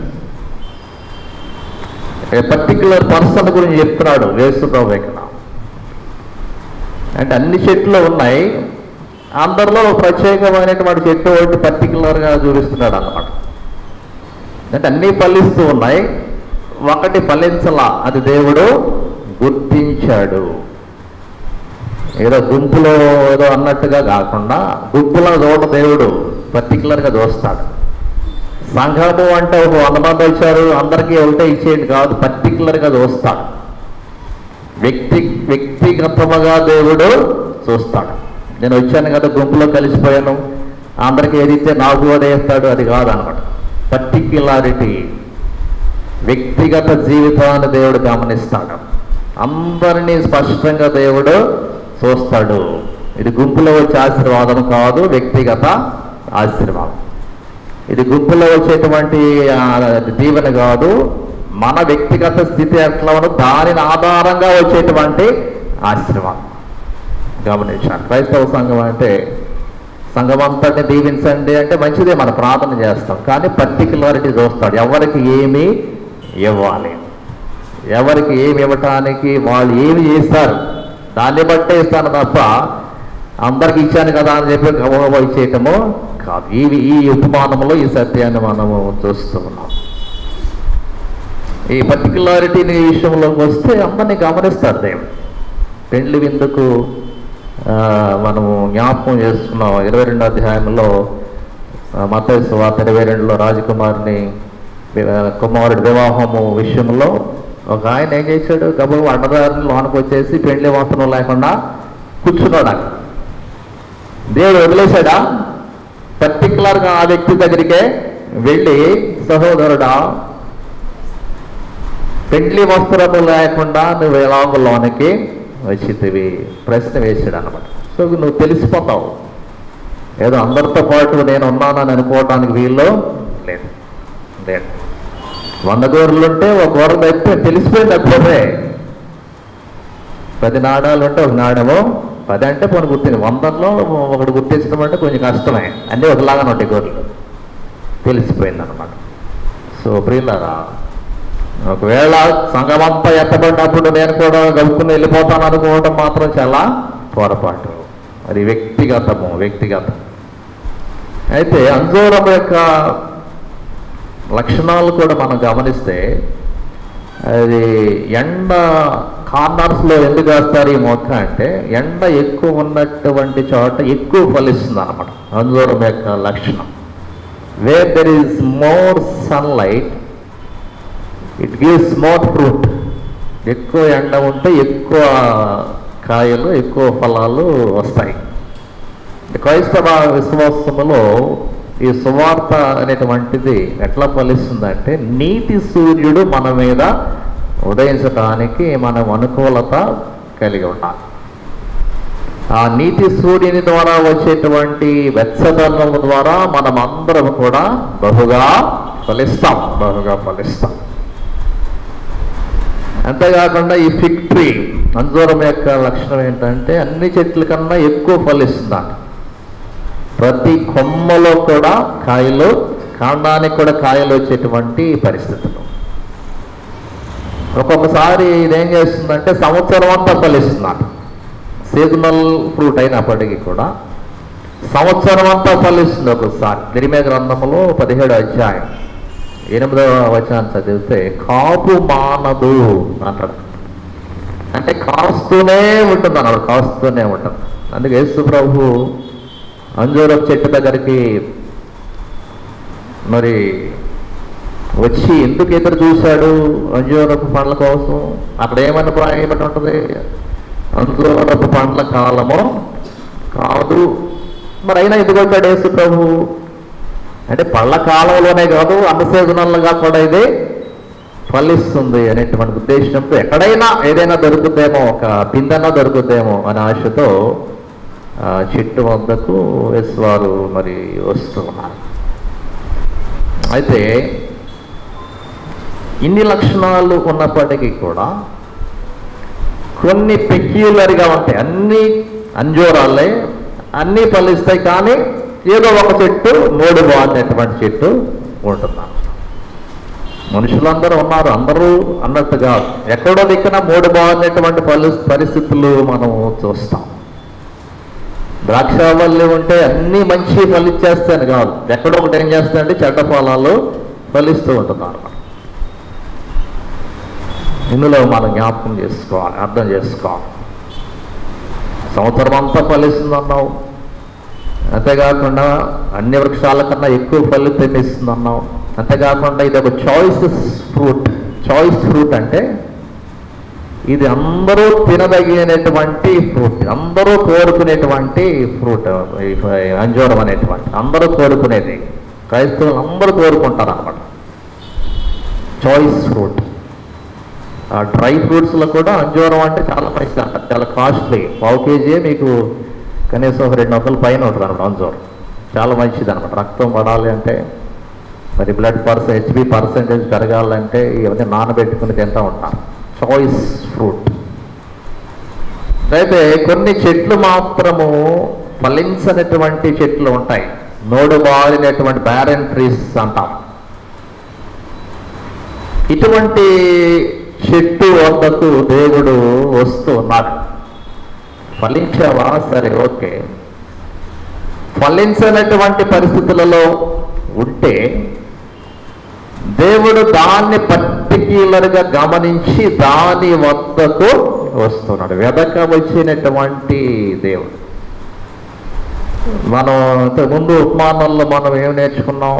a particular person గురించి చెప్తున్నాడు వేస్తున్నావు ఇక్కడ అంటే అన్ని చెట్లు ఉన్నాయి అందరిలో ఒక ప్రత్యేకమైనటువంటి చెట్టు ఒకటి పర్టికులర్గా చూపిస్తున్నాడు అన్నమాట అంటే అన్నీ ఫలిస్తూ ఉన్నాయి ఒకటి ఫలించలా అది దేవుడు గుర్తించాడు ఏదో గుంపులో ఏదో అన్నట్టుగా కాకుండా గుంపులో చూడ దేవుడు పర్టికులర్గా చూస్తాడు సంఘము అంటే ఒక వంద మంది వచ్చారు అందరికీ ఒకటే ఇచ్చేది కాదు పర్టికులర్గా చూస్తాడు వ్యక్తి వ్యక్తిగతముగా దేవుడు చూస్తాడు నేను వచ్చాను కదా గుంపులో కలిసిపోయాను అందరికీ ఏదైతే నాకు కూడా వేస్తాడు అది కాదనమాట పర్టిక్యులారిటీ వ్యక్తిగత జీవితాన్ని దేవుడు గమనిస్తాడు అందరినీ స్పష్టంగా దేవుడు చూస్తాడు ఇది గుంపులో వచ్చే ఆశీర్వాదం కాదు వ్యక్తిగత ఆశీర్వాదం ఇది గుంపులో వచ్చేటువంటి ఆ, దీవెన కాదు మన వ్యక్తిగత స్థితి ఎట్లా ఉన్నదో దానిని ఆధారంగా వచ్చేటువంటి ఆశీర్వాదం గమనించాలి క్రైస్తవ సంఘం అంటే సంఘం అంతటిని దీవించండి అంటే మంచిదే మనం ప్రార్థన చేస్తాం కానీ పర్టికులారిటీ చూస్తాడు ఎవరికి ఏమి ఇవ్వాలి ఎవరికి ఏమి ఇవ్వటానికి వాళ్ళు ఏమి చేస్తారు దాన్ని బట్టే ఇస్తాను తప్ప అందరికి ఇచ్చాను కదా అని చెప్పి గౌరవ ఇచ్చేయటము కాదు ఈ ఈ ఉపమానంలో ఈ సత్యాన్ని మనము చూస్తూ ఉన్నాం ఈ పర్టికులారిటీని విషయంలోకి వస్తే అందరినీ గమనిస్తారు దేవుడు పెండ్లి విందుకు ఆ, మనము జ్ఞాపకం చేసుకున్నాం ఇరవై రెండో అధ్యాయంలో మత వార్త ఇరవై రెండులో రాజకుమారిని వి- కుమారుడి వివాహము విషయంలో ఒక ఆయన ఏం చేశాడు గబగబా అడ్డదారిని లోనకు వచ్చేసి పెండ్లి వాసనం లేకుండా కూర్చున్నాడు అక్కడ దేవుడు వదిలేశాడా పర్టికులర్గా ఆ వ్యక్తి దగ్గరికే వెళ్ళి సహోదరుడా పెండ్లి వస్త్రము లేకుండా నువ్వు ఎలాగో లోనికి వచ్చితివి ప్రశ్న వేసాడు అనమాట సో నువ్వు తెలిసిపోతావు ఏదో అందరితో పాటు నేను ఉన్నానని అనుకోవటానికి వీళ్ళు లేదు లేదు వంద గోర్లు ఉంటే ఒక గోర అయితే తెలిసిపోయింది అప్పుడే పది నాణాలు ఉంటే ఒక నాణ్యము పది అంటే కొన్ని గుర్తింది వందల్లో ఒకటి గుర్తించడం అంటే కొంచెం కష్టమే అన్నీ ఒకలాగానే ఉంటాయి గోర్లు తెలిసిపోయింది అనమాట సో ప్రియులారా ఒకవేళ సంఘమంతా ఎత్తబడినప్పుడు నేను కూడా గడుపుకుని వెళ్ళిపోతాను అనుకోవడం మాత్రం చాలా పొరపాటు అది వ్యక్తిగతము వ్యక్తిగతం అయితే అంజూరం యొక్క లక్షణాలు కూడా మనం గమనిస్తే అది ఎండ కార్నర్స్లో ఎందుకు వేస్తారు ఈ మొక్క అంటే ఎండ ఎక్కువ ఉన్నటువంటి చోట ఎక్కువ ఫలిస్తుంది అనమాట అంజూరం యొక్క లక్షణం where there is more sunlight it gives more fruit ఎక్కువ ఎండ ఉంటే ఎక్కువ కాయలు ఎక్కువ ఫలాలు వస్తాయి క్రైస్తవ విశ్వాసములో ఈ సువార్త అనేటువంటిది ఎట్లా ఫలిస్తుందంటే నీతి సూర్యుడు మన మీద ఉదయించడానికి మనం అనుకూలత కలిగి ఉండాలి ఆ నీతి సూర్యుని ద్వారా వచ్చేటువంటి వెచ్చదనం ద్వారా మనం అందరం కూడా బహుగా ఫలిస్తాం బహుగా ఫలిస్తాం అంతేకాకుండా ఈ ఫిగ్ ట్రీ అంజూరం యొక్క లక్షణం ఏంటంటే అన్ని చెట్ల కన్నా ఎక్కువ ఫలిస్తుందంట ప్రతి కొమ్మలో కూడా కాయలు కాండానికి కూడా కాయలు వచ్చేటువంటి పరిస్థితులు ఒక్కొక్కసారి ఇదేం చేస్తుందంటే సంవత్సరం అంతా ఫలిస్తుందంట సీజనల్ ఫ్రూట్ అయినప్పటికీ కూడా సంవత్సరం అంతా ఫలిస్తుంది ఒక్కొక్కసారి దిరిమే గ్రంథములో పదిహేడు అధ్యాయం ఎనిమిదవ వచనాన్ని చదివితే కాపు మానదు అంటాడు అంటే కాస్తూనే ఉంటుంది అన్నాడు కాస్తూనే ఉంటుంది అందుకే యేసు ప్రభు అంజూరపు చెట్టు దగ్గరికి మరి వచ్చి ఎందుకు ఎదురు చూశాడు అంజూరపు పండ్ల కోసం అక్కడ ఏమని ఏమని ఉంటుంది అంజూరపు పండ్ల కాలము కాదు మరి అయినా ఎందుకు వచ్చాడు యేసు ప్రభు అంటే పళ్ళ కాలంలోనే కాదు అన్న సీజనల్గా కూడా ఇది ఫలిస్తుంది అనేటువంటి ఉద్దేశంతో ఎక్కడైనా ఏదైనా దొరుకుతేమో ఒక పిందన్నా దొరుకుతేమో అనే ఆశతో ఆ చెట్టు వద్దకు వారు మరి వస్తూ ఉన్నారు అయితే ఇన్ని లక్షణాలు ఉన్నప్పటికీ కూడా కొన్ని పెక్యులర్గా ఉంటాయి అన్ని అంజూరాలే అన్నీ ఫలిస్తాయి కానీ ఏదో ఒక చెట్టు మూడు బాగున్నటువంటి చెట్టు ఉంటున్నాను మనుషులందరూ ఉన్నారు అందరూ అన్నట్టుగా ఎక్కడో దిక్కున మూడు బాగున్నటువంటి పలు పరిస్థితులు మనం చూస్తాం ద్రాక్షావల్లి ఉంటే అన్నీ మంచి ఫలించేస్తాను కాదు ఎక్కడో ఒకటి ఏం చేస్తాయంటే చెడ్డ ఫలాలు ఫలిస్తూ ఉంటున్నారు ఇందులో మనం జ్ఞాపకం చేసుకోవాలి అర్థం చేసుకోవాలి సంవత్సరం అంతా ఫలిస్తుందన్నావు అంతేకాకుండా అన్ని వృక్షాల కన్నా ఎక్కువ ఫలితం ఇస్తుందన్నావు అంతేకాకుండా ఇది ఒక చాయిస్ ఫ్రూట్ చాయిస్ ఫ్రూట్ అంటే ఇది అందరూ తినదగినటువంటి ఫ్రూట్ అందరూ కోరుకునేటువంటి ఫ్రూట్ అంజూరం అనేటువంటి అందరూ కోరుకునేది క్రైస్తవులు అందరూ కోరుకుంటారు అనమాట చాయిస్ ఫ్రూట్ ఆ డ్రై ఫ్రూట్స్లో కూడా అంజూరం అంటే చాలా మంచిది అంటారు చాలా కాస్ట్లీ పావు కేజీ మీకు కనీసం ఒక రెండు వందల పైన ఉంటుంది అనమాట అంజూరం చాలా మంచిది అనమాట రక్తం పడాలి అంటే మరి బ్లడ్ పర్స హెచ్బి పర్సంటేజ్ పెరగాలంటే ఇవన్నీ నానబెట్టుకుని తింటూ ఉంటాం చాయిస్ ఫ్రూట్ అయితే కొన్ని చెట్లు మాత్రము ఫలించనటువంటి చెట్లు ఉంటాయి నోడు బారినటువంటి బ్యారెన్ ట్రీస్ అంటాం ఇటువంటి చెట్టు వద్దకు దేవుడు వస్తూ ఉన్నాడు ఫలించావా సరే ఓకే ఫలించనటువంటి పరిస్థితులలో ఉంటే దేవుడు దాన్ని పర్టిక్యులర్గా గమనించి దాని వద్దకు వస్తున్నాడు వెదక వచ్చినటువంటి దేవుడు మనం ఇంతకుముందు ఉపమానంలో మనం ఏం నేర్చుకున్నాం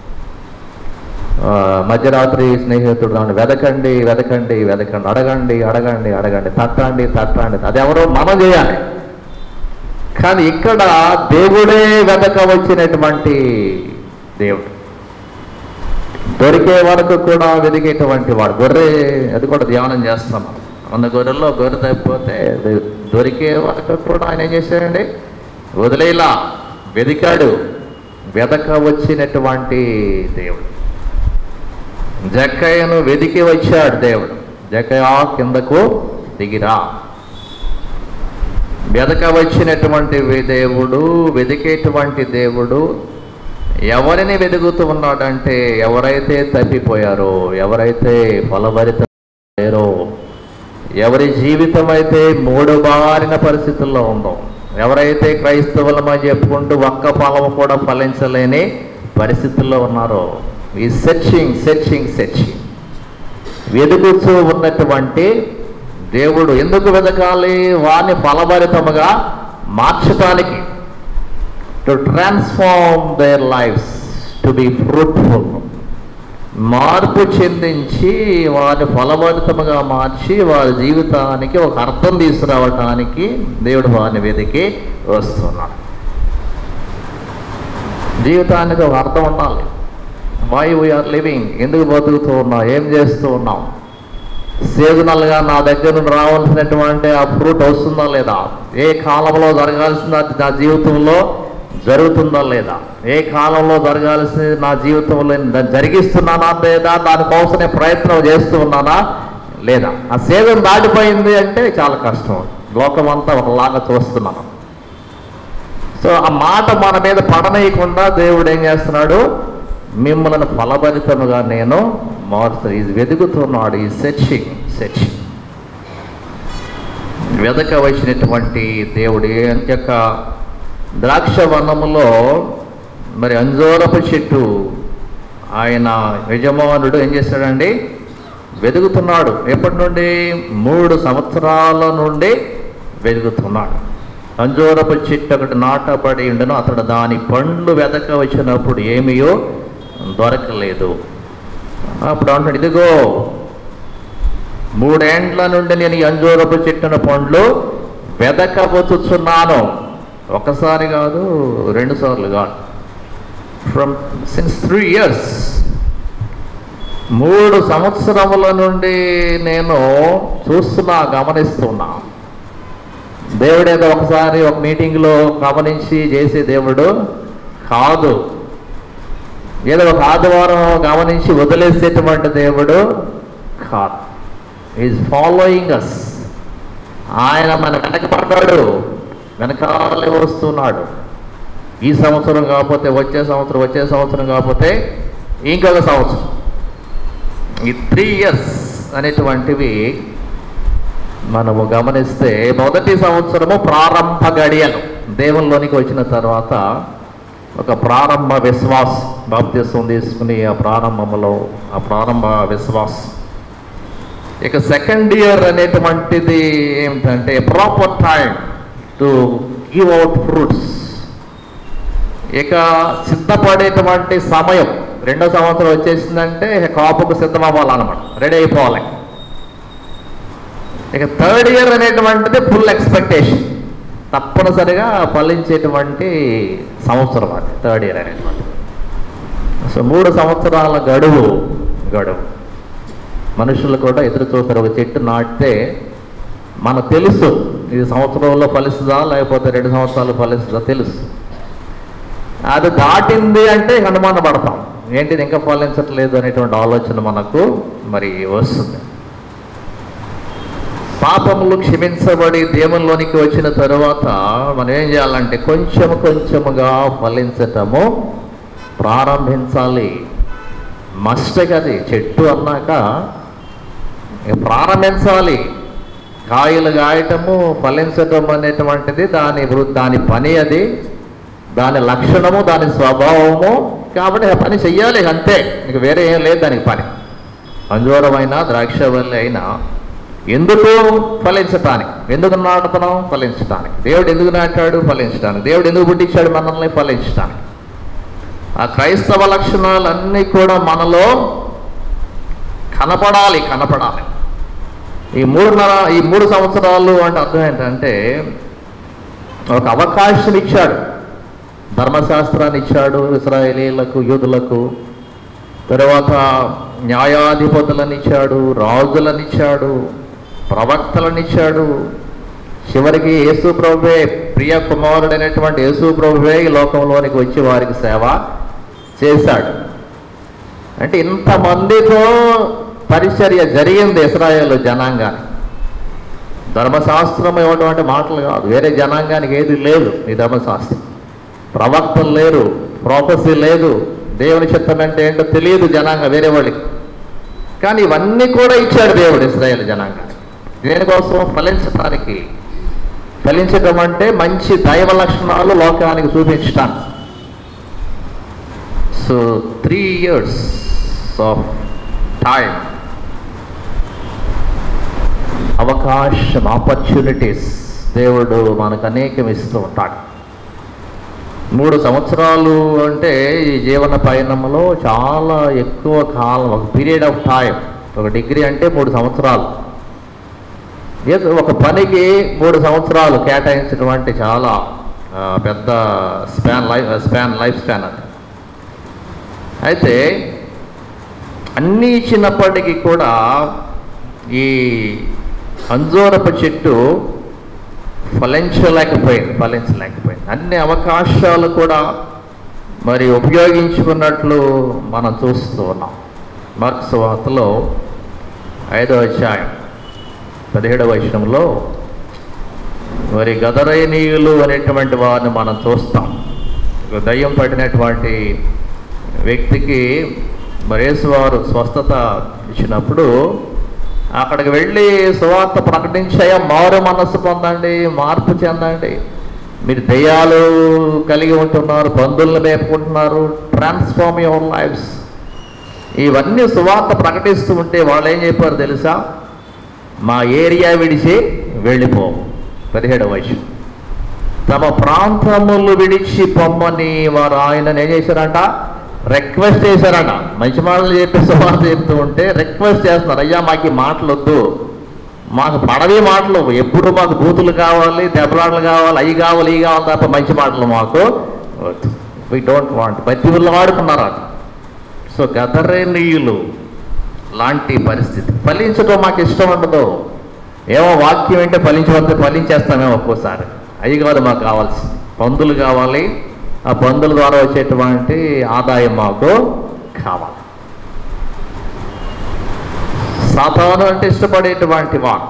ఆ, మధ్యరాత్రి స్నేహితుడు అన్నాడు, వెదకండి వెదకండి వెదకండి అడగండి అడగండి అడగండి తట్టండి తట్టండి అది ఎవరో మనం చేయాలి కానీ ఇక్కడ దేవుడే వెదక వచ్చినటువంటి దేవుడు దొరికే వరకు కూడా వెదిగేటువంటి వాడు గొర్రె అది కూడా ధ్యానం చేస్తాం మనం. వంద గొర్రెల్లో గొర్రె తప్పిపోతే అది దొరికే వరకు కూడా ఆయన ఏం చేశాడండి వదిలేలా వెదికాడు వెదక వచ్చినటువంటి దేవుడు జక్కయ్యను వెదికి వచ్చాడు దేవుడు జక్కయ్య కిందకు దిగిరా వెదక వచ్చినటువంటి వే- దేవుడు వెదికేటువంటి దేవుడు ఎవరిని వెతుకుతూ ఉన్నాడంటే ఎవరైతే తప్పిపోయారో ఎవరైతే ఫలభరిత లేరో ఎవరి జీవితం అయితే మూడు బారిన పరిస్థితుల్లో ఉందో ఎవరైతే క్రైస్తవులమని చెప్పుకుంటూ ఒక్క ఫలము కూడా ఫలించలేని పరిస్థితుల్లో ఉన్నారో ఈ సెర్చింగ్ సెర్చింగ్ సెర్చింగ్ వెతుకుతూ ఉన్నటువంటి దేవుడు ఎందుకు వెతకాలి వారిని ఫలభరితముగా మార్చటానికి to transform their lives to be fruitful మార్పు చెందించి వారి ఫలభరితముగా మార్చి వారి జీవితానికి ఒక అర్థం తీసుకురావటానికి దేవుడు వారిని వెతికి వస్తున్నాడు జీవితానికి ఒక అర్థం ఉండాలి వై వీఆర్ లివింగ్ ఎందుకు బతుకుతూ ఉన్నాం ఏం చేస్తూ ఉన్నాం సీజనల్గా నా దగ్గర నుండి రావాల్సినటువంటి ఆ ఫ్రూట్ వస్తుందా లేదా ఏ కాలంలో జరగాల్సిన నా జీవితంలో జరుగుతుందా లేదా ఏ కాలంలో జరగాల్సింది నా జీవితంలో దాన్ని జరిగిస్తున్నానా లేదా దానికోసం నేను ప్రయత్నం చేస్తూ ఉన్నానా లేదా ఆ సీజన్ దాటిపోయింది అంటే చాలా కష్టం లోకమంతా ఒకలాగా చూస్తున్నాను సో ఆ మాట మన మీద పడనీయకుండా దేవుడు ఏం చేస్తున్నాడు మిమ్మల్ని ఫలభరితముగా నేను మారుతూ ఇది వెతుకుతున్నాడు ఈ సెర్చింగ్ సెర్చింగ్ వెదక వచ్చినటువంటి దేవుడు యొక్క ద్రాక్ష వనములో మరి అంజూరపు చెట్టు ఆయన యజమానుడు ఏం చేశాడండి వెతుకుతున్నాడు ఎప్పటి నుండి మూడు సంవత్సరాల నుండి వెతుకుతున్నాడు అంజూరపు చెట్టు ఒకటి నాటబడి ఉండను అతడు దాని పండ్లు వెతక వచ్చినప్పుడు ఏమీయో దొరకలేదు అప్పుడు అంటాడు ఇదిగో మూడేండ్ల నుండి నేను ఈ అంజూరపు చెట్టున పండ్లు వెదకబోతున్నాను ఒకసారి కాదు రెండు సార్లు కాదు ఫ్రమ్ సిన్స్ త్రీ ఇయర్స్ మూడు సంవత్సరముల నుండి నేను చూస్తున్నా గమనిస్తున్నా దేవుడు ఏదో ఒకసారి ఒక మీటింగ్లో గమనించి చేసే దేవుడు కాదు ఏదో ఒక ఆదివారం గమనించి వదిలేసేటువంటి దేవుడు కాదు ఈజ్ ఫాలోయింగ్ అస్ ఆయన మన వెనక పడ్డాడు వెనకాలే వస్తున్నాడు ఈ సంవత్సరం కాకపోతే వచ్చే సంవత్సరం వచ్చే సంవత్సరం కాకపోతే ఇంకొక సంవత్సరం ఈ త్రీ ఇయర్స్ అనేటువంటివి మనము గమనిస్తే మొదటి సంవత్సరము ప్రారంభ గడియలు దేవుల్లోనికి వచ్చిన తర్వాత ఒక ప్రారంభ విశ్వాస్ బాప్తిస్వం తీసుకుని ఆ ప్రారంభంలో ఆ ప్రారంభ విశ్వాస్ ఇక సెకండ్ ఇయర్ అనేటువంటిది ఏమిటంటే proper time to give out fruits ఇక సిద్ధపడేటువంటి సమయం రెండో సంవత్సరం వచ్చేసిందంటే కాపుకు సిద్ధం అవ్వాలన్నమాట రెడీ అయిపోవాలి ఇక థర్డ్ ఇయర్ అనేటువంటిది ఫుల్ ఎక్స్పెక్టేషన్ తప్పనిసరిగా ఫలించేటువంటి సంవత్సరం అది థర్డ్ ఇయర్ అనేటువంటి సో మూడు సంవత్సరాల గడువు గడువు మనుషులు కూడా ఎదురు చూస్తారు ఒక చెట్టు నాటితే మనకు తెలుసు ఇది సంవత్సరంలో ఫలిస్తుందా లేకపోతే రెండు సంవత్సరాలు ఫలిస్తుందా తెలుసు అది దాటింది అంటే అనుమాన పడతాం ఏంటిది ఇంకా ఫలించట్లేదు అనేటువంటి ఆలోచన మనకు మరి వస్తుంది పాపములు క్షమించబడి దేవునిలోనికి వచ్చిన తరువాత మనం ఏం చేయాలంటే కొంచెం కొంచెముగా ఫలించటము ప్రారంభించాలి మస్ట్ అది చెట్టు అన్నాక ఇక ప్రారంభించాలి కాయలు కాయటము ఫలించటం అనేటువంటిది దాని వృ- దాని పని అది దాని లక్షణము దాని స్వభావము కాబట్టి ఆ పని చెయ్యాలి అంతే ఇంక వేరే ఏం లేదు దానికి పని అంజూరమైన ద్రాక్షవల్లి అయినా ఎందుకు ఫలించటానికి ఎందుకు నాటుతున్నాం ఫలించటానికి దేవుడు ఎందుకు నాటాడు ఫలించటానికి దేవుడు ఎందుకు పుట్టించాడు మనల్ని ఫలించటానికి ఆ క్రైస్తవ లక్షణాలన్నీ కూడా మనలో కనపడాలి కనపడాలి ఈ మూడున్నర ఈ మూడు సంవత్సరాలు అంటే అర్థం ఏంటంటే ఒక అవకాశం ఇచ్చాడు ధర్మశాస్త్రాన్ని ఇచ్చాడు ఇస్రాయేలీలకు యూదులకు తర్వాత న్యాయాధిపతులను ఇచ్చాడు రాజులను ఇచ్చాడు ప్రవక్తలను ఇచ్చాడు చివరికి యేసు ప్రభువే ప్రియ కుమారుడైనటువంటి యేసు ప్రభువే ఈ లోకంలోనికి వచ్చి వారికి సేవ చేశాడు అంటే ఇంతమందితో పరిచర్య జరిగింది ఇస్రాయేల్ జనాంగానికి ధర్మశాస్త్రం ఇవ్వడం అంటే మాటలు కాదు వేరే జనాంగానికి ఏది లేదు ఈ ధర్మశాస్త్రం ప్రవక్తలు లేరు ప్రాఫెసీ లేదు దేవుని చిత్తం అంటే ఏంటో తెలియదు జనాంగం వేరే వాళ్ళకి కానీ ఇవన్నీ కూడా ఇచ్చాడు దేవుడు ఇస్రాయేల్ జనాంగానికి దేనికోసం ఫలించడానికి ఫలించడం అంటే మంచి దైవ లక్షణాలు లోకానికి చూపించటానికి so three years of time అవకాశం ఆపర్చునిటీస్ దేవుడు మనకు అనేకం ఇస్తూ ఉంటాడు మూడు సంవత్సరాలు అంటే ఈ జీవన పయనంలో చాలా ఎక్కువ కాలం ఒక పీరియడ్ ఆఫ్ టైం ఒక డిగ్రీ అంటే మూడు సంవత్సరాలు ఏదో ఒక పనికి మూడు సంవత్సరాలు కేటాయించడం అంటే చాలా ఆ, పెద్ద span life span life span అది అయితే అన్నీ ఇచ్చినప్పటికీ కూడా ఈ అంజూరపు చెట్టు ఫలించలేకపోయింది ఫలించలేకపోయింది అన్ని అవకాశాలు కూడా మరి ఉపయోగించుకున్నట్లు మనం చూస్తూ ఉన్నాం మార్క్స్ వార్తలో ఐదో అధ్యాయం పదిహేడవ వచనంలో మరి గదరైనీయులు అనేటువంటి వారిని మనం చూస్తాం ఒక దయ్యం పట్టినటువంటి వ్యక్తికి మరేసువారు స్వస్థత ఇచ్చినప్పుడు అక్కడికి వెళ్ళి సువార్త ప్రకటించాయా మారు మనస్సు పొందండి మార్పు చెందండి మీరు దయ్యాలు కలిగి ఉంటున్నారు బంధువులను మేపుకుంటున్నారు ట్రాన్స్ఫార్మ్ యువర్ లైఫ్స్ ఇవన్నీ సువార్త ప్రకటిస్తూ ఉంటే వాళ్ళు ఏం చెప్పారు తెలుసా మా ఏరియా విడిచి వెళ్ళిపో పదిహేడవ వయసు తమ ప్రాంతములు విడిచి పొమ్మని వారు ఆయనను ఏం చేశారంట రిక్వెస్ట్ చేశారంట మంచి మాటలు చెప్పి సువార్త చెప్తూ ఉంటే రిక్వెస్ట్ చేస్తున్నారు అయ్యా మాకు ఈ మాటలు వద్దు మాకు పడవి మాటలు ఎప్పుడు మాకు బూతులు కావాలి దెబ్బలాటలు కావాలి అవి కావాలి ఇవి కావాలి తప్ప మంచి మాటలు మాకు వద్దు వీ డోంట్ వాంట్ బతివులు వాడుకున్నారు అది సో గదరేనీయులు లాంటి పరిస్థితి ఫలించడం మాకు ఇష్టం ఉండదు ఏమో వాక్యం ఏంటో ఫలించవద్దు ఫలించేస్తామేమో ఒక్కోసారి అవి కాదు మాకు కావాల్సింది పందులు కావాలి ఆ పందుల ద్వారా వచ్చేటువంటి ఆదాయం మాకు కావాలి సాతాను అంటే ఇష్టపడేటువంటి వాడు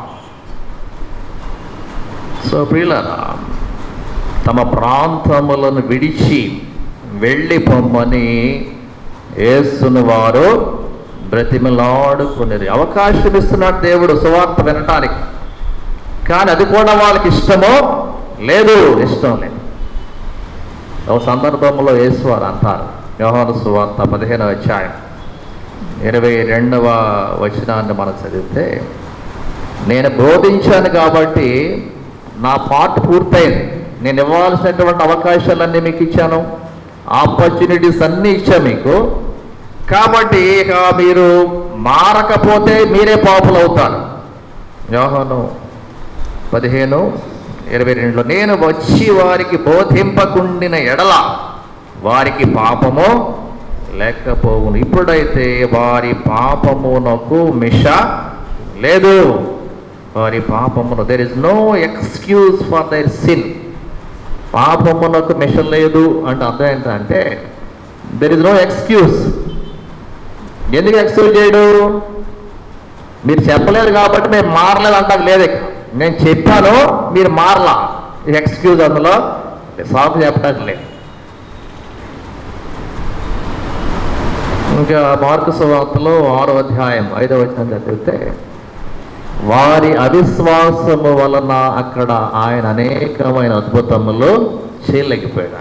సో ప్రియులరా తమ ప్రాంతములను విడిచి వెళ్ళి పొమ్మని యేసును వారు బ్రతిమలాడుకునేది అవకాశం ఇస్తున్నాడు దేవుడు సువార్త వినటానికి కానీ అది కూడా వాళ్ళకి ఇష్టమో లేదు ఇష్టం లేదు ఒక సందర్భంలో యేసువారు అంటారు యోహాను సువార్త పదిహేనవ అధ్యాయం ఇరవై రెండవ వచనాన్ని మనం చదివితే నేను బోధించాను కాబట్టి నా పార్ట్ పూర్తయింది నేను ఇవ్వాల్సినటువంటి అవకాశాలన్నీ మీకు ఇచ్చాను ఆపర్చునిటీస్ అన్నీ ఇచ్చా మీకు కాబట్టి ఇక మీరు మారకపోతే మీరే పాపులు అవుతారు యోహాను పదిహేను ఇరవై రెండులో నేను వచ్చి వారికి బోధింపకుండిన ఎడల వారికి పాపము లేకపోవును ఇప్పుడైతే వారి పాపమునకు మిష లేదు వారి పాపమును there is no excuse for their sin పాపమునకు మిష లేదు అంటే అర్థం ఏంటంటే దెర్ ఇస్ నో ఎక్స్క్యూజ్ ఎందుకు ఎక్స్క్యూజ్ చేయడు మీరు చెప్పలేరు కాబట్టి మేము మారలేదు అంటారు లేదు ఇక. నేను చెప్పాను మీరు మారలా ఎక్స్క్యూజ్ అందులో సాకు చెప్పడానికి లేదు ఇంకా మార్కు సువార్తలో ఆరో అధ్యాయం ఐదో వచనం చదివితే వారి అవిశ్వాసము వలన అక్కడ ఆయన అనేకమైన అద్భుతములు చేయలేకపోయాడు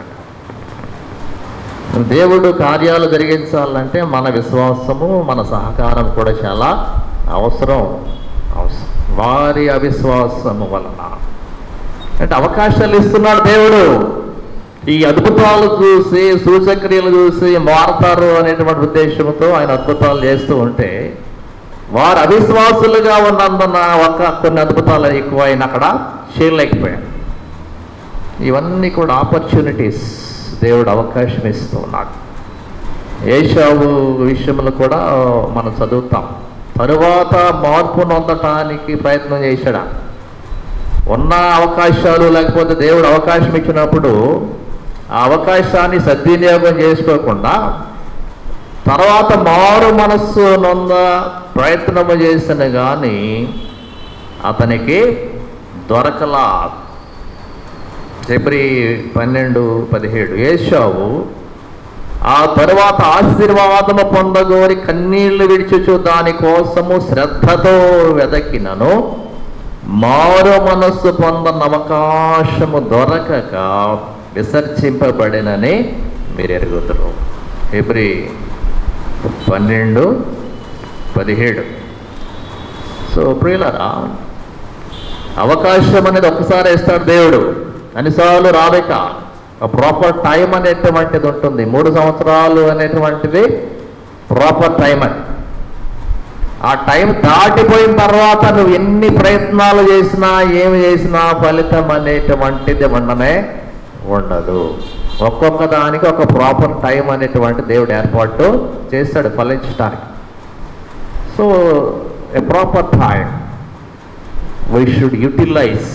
దేవుడు కార్యాలు జరిగించాలంటే మన విశ్వాసము మన సహకారం కూడా చాలా అవసరం అవసరం వారి అవిశ్వాసము వలన అంటే అవకాశాలు ఇస్తున్నాడు దేవుడు ఈ అద్భుతాలు చూసి సూచక్రియలు చూసి మారతారు అనేటువంటి ఉద్దేశంతో ఆయన అద్భుతాలు చేస్తూ ఉంటే వారు అవిశ్వాసులుగా ఉన్నందున ఒక కొన్ని అద్భుతాలు ఎక్కువ ఆయన అక్కడ చేయలేకపోయాడు ఇవన్నీ కూడా ఆపర్చునిటీస్ దేవుడు అవకాశం ఇస్తూ ఉన్నాడు ఏషావు విషయంలో కూడా మనం చదువుతాం తరువాత మార్పు నొందటానికి ప్రయత్నం చేశాడు ఉన్న అవకాశాలు లేకపోతే దేవుడు అవకాశం ఇచ్చినప్పుడు ఆ అవకాశాన్ని సద్వినియోగం చేసుకోకుండా తర్వాత మారు మనస్సు నొంద ప్రయత్నము చేసిన కానీ అతనికి దొరకలా ఫిబ్రి పన్నెండు పదిహేడు ఏషావు ఆ తరువాత ఆశీర్వాదము పొందగోరి కన్నీళ్లు విడిచుచు దానికోసము శ్రద్ధతో వెదకినను మారు మనస్సు పొందన అవకాశము దొరకక విసర్జింపబడినని మీరు ఎరుగుతారు ఫిబ్రి పన్నెండు పదిహేడు సో ప్రియులరా అవకాశం అనేది ఒక్కసారి ఇస్తాడు దేవుడు అన్నిసార్లు రాబేక ప్రాపర్ టైం అనేటువంటిది ఉంటుంది మూడు సంవత్సరాలు అనేటువంటిది ప్రాపర్ టైం అది ఆ టైం దాటిపోయిన తర్వాత నువ్వు ఎన్ని ప్రయత్నాలు చేసినా ఏమి చేసినా ఫలితం అనేటువంటిది ఉండనే ఉండదు ఒక్కొక్క దానికి ఒక ప్రాపర్ టైం అనేటువంటి దేవుడు ఏర్పాటు చేస్తాడు ఫలించడానికి so a proper time we should utilize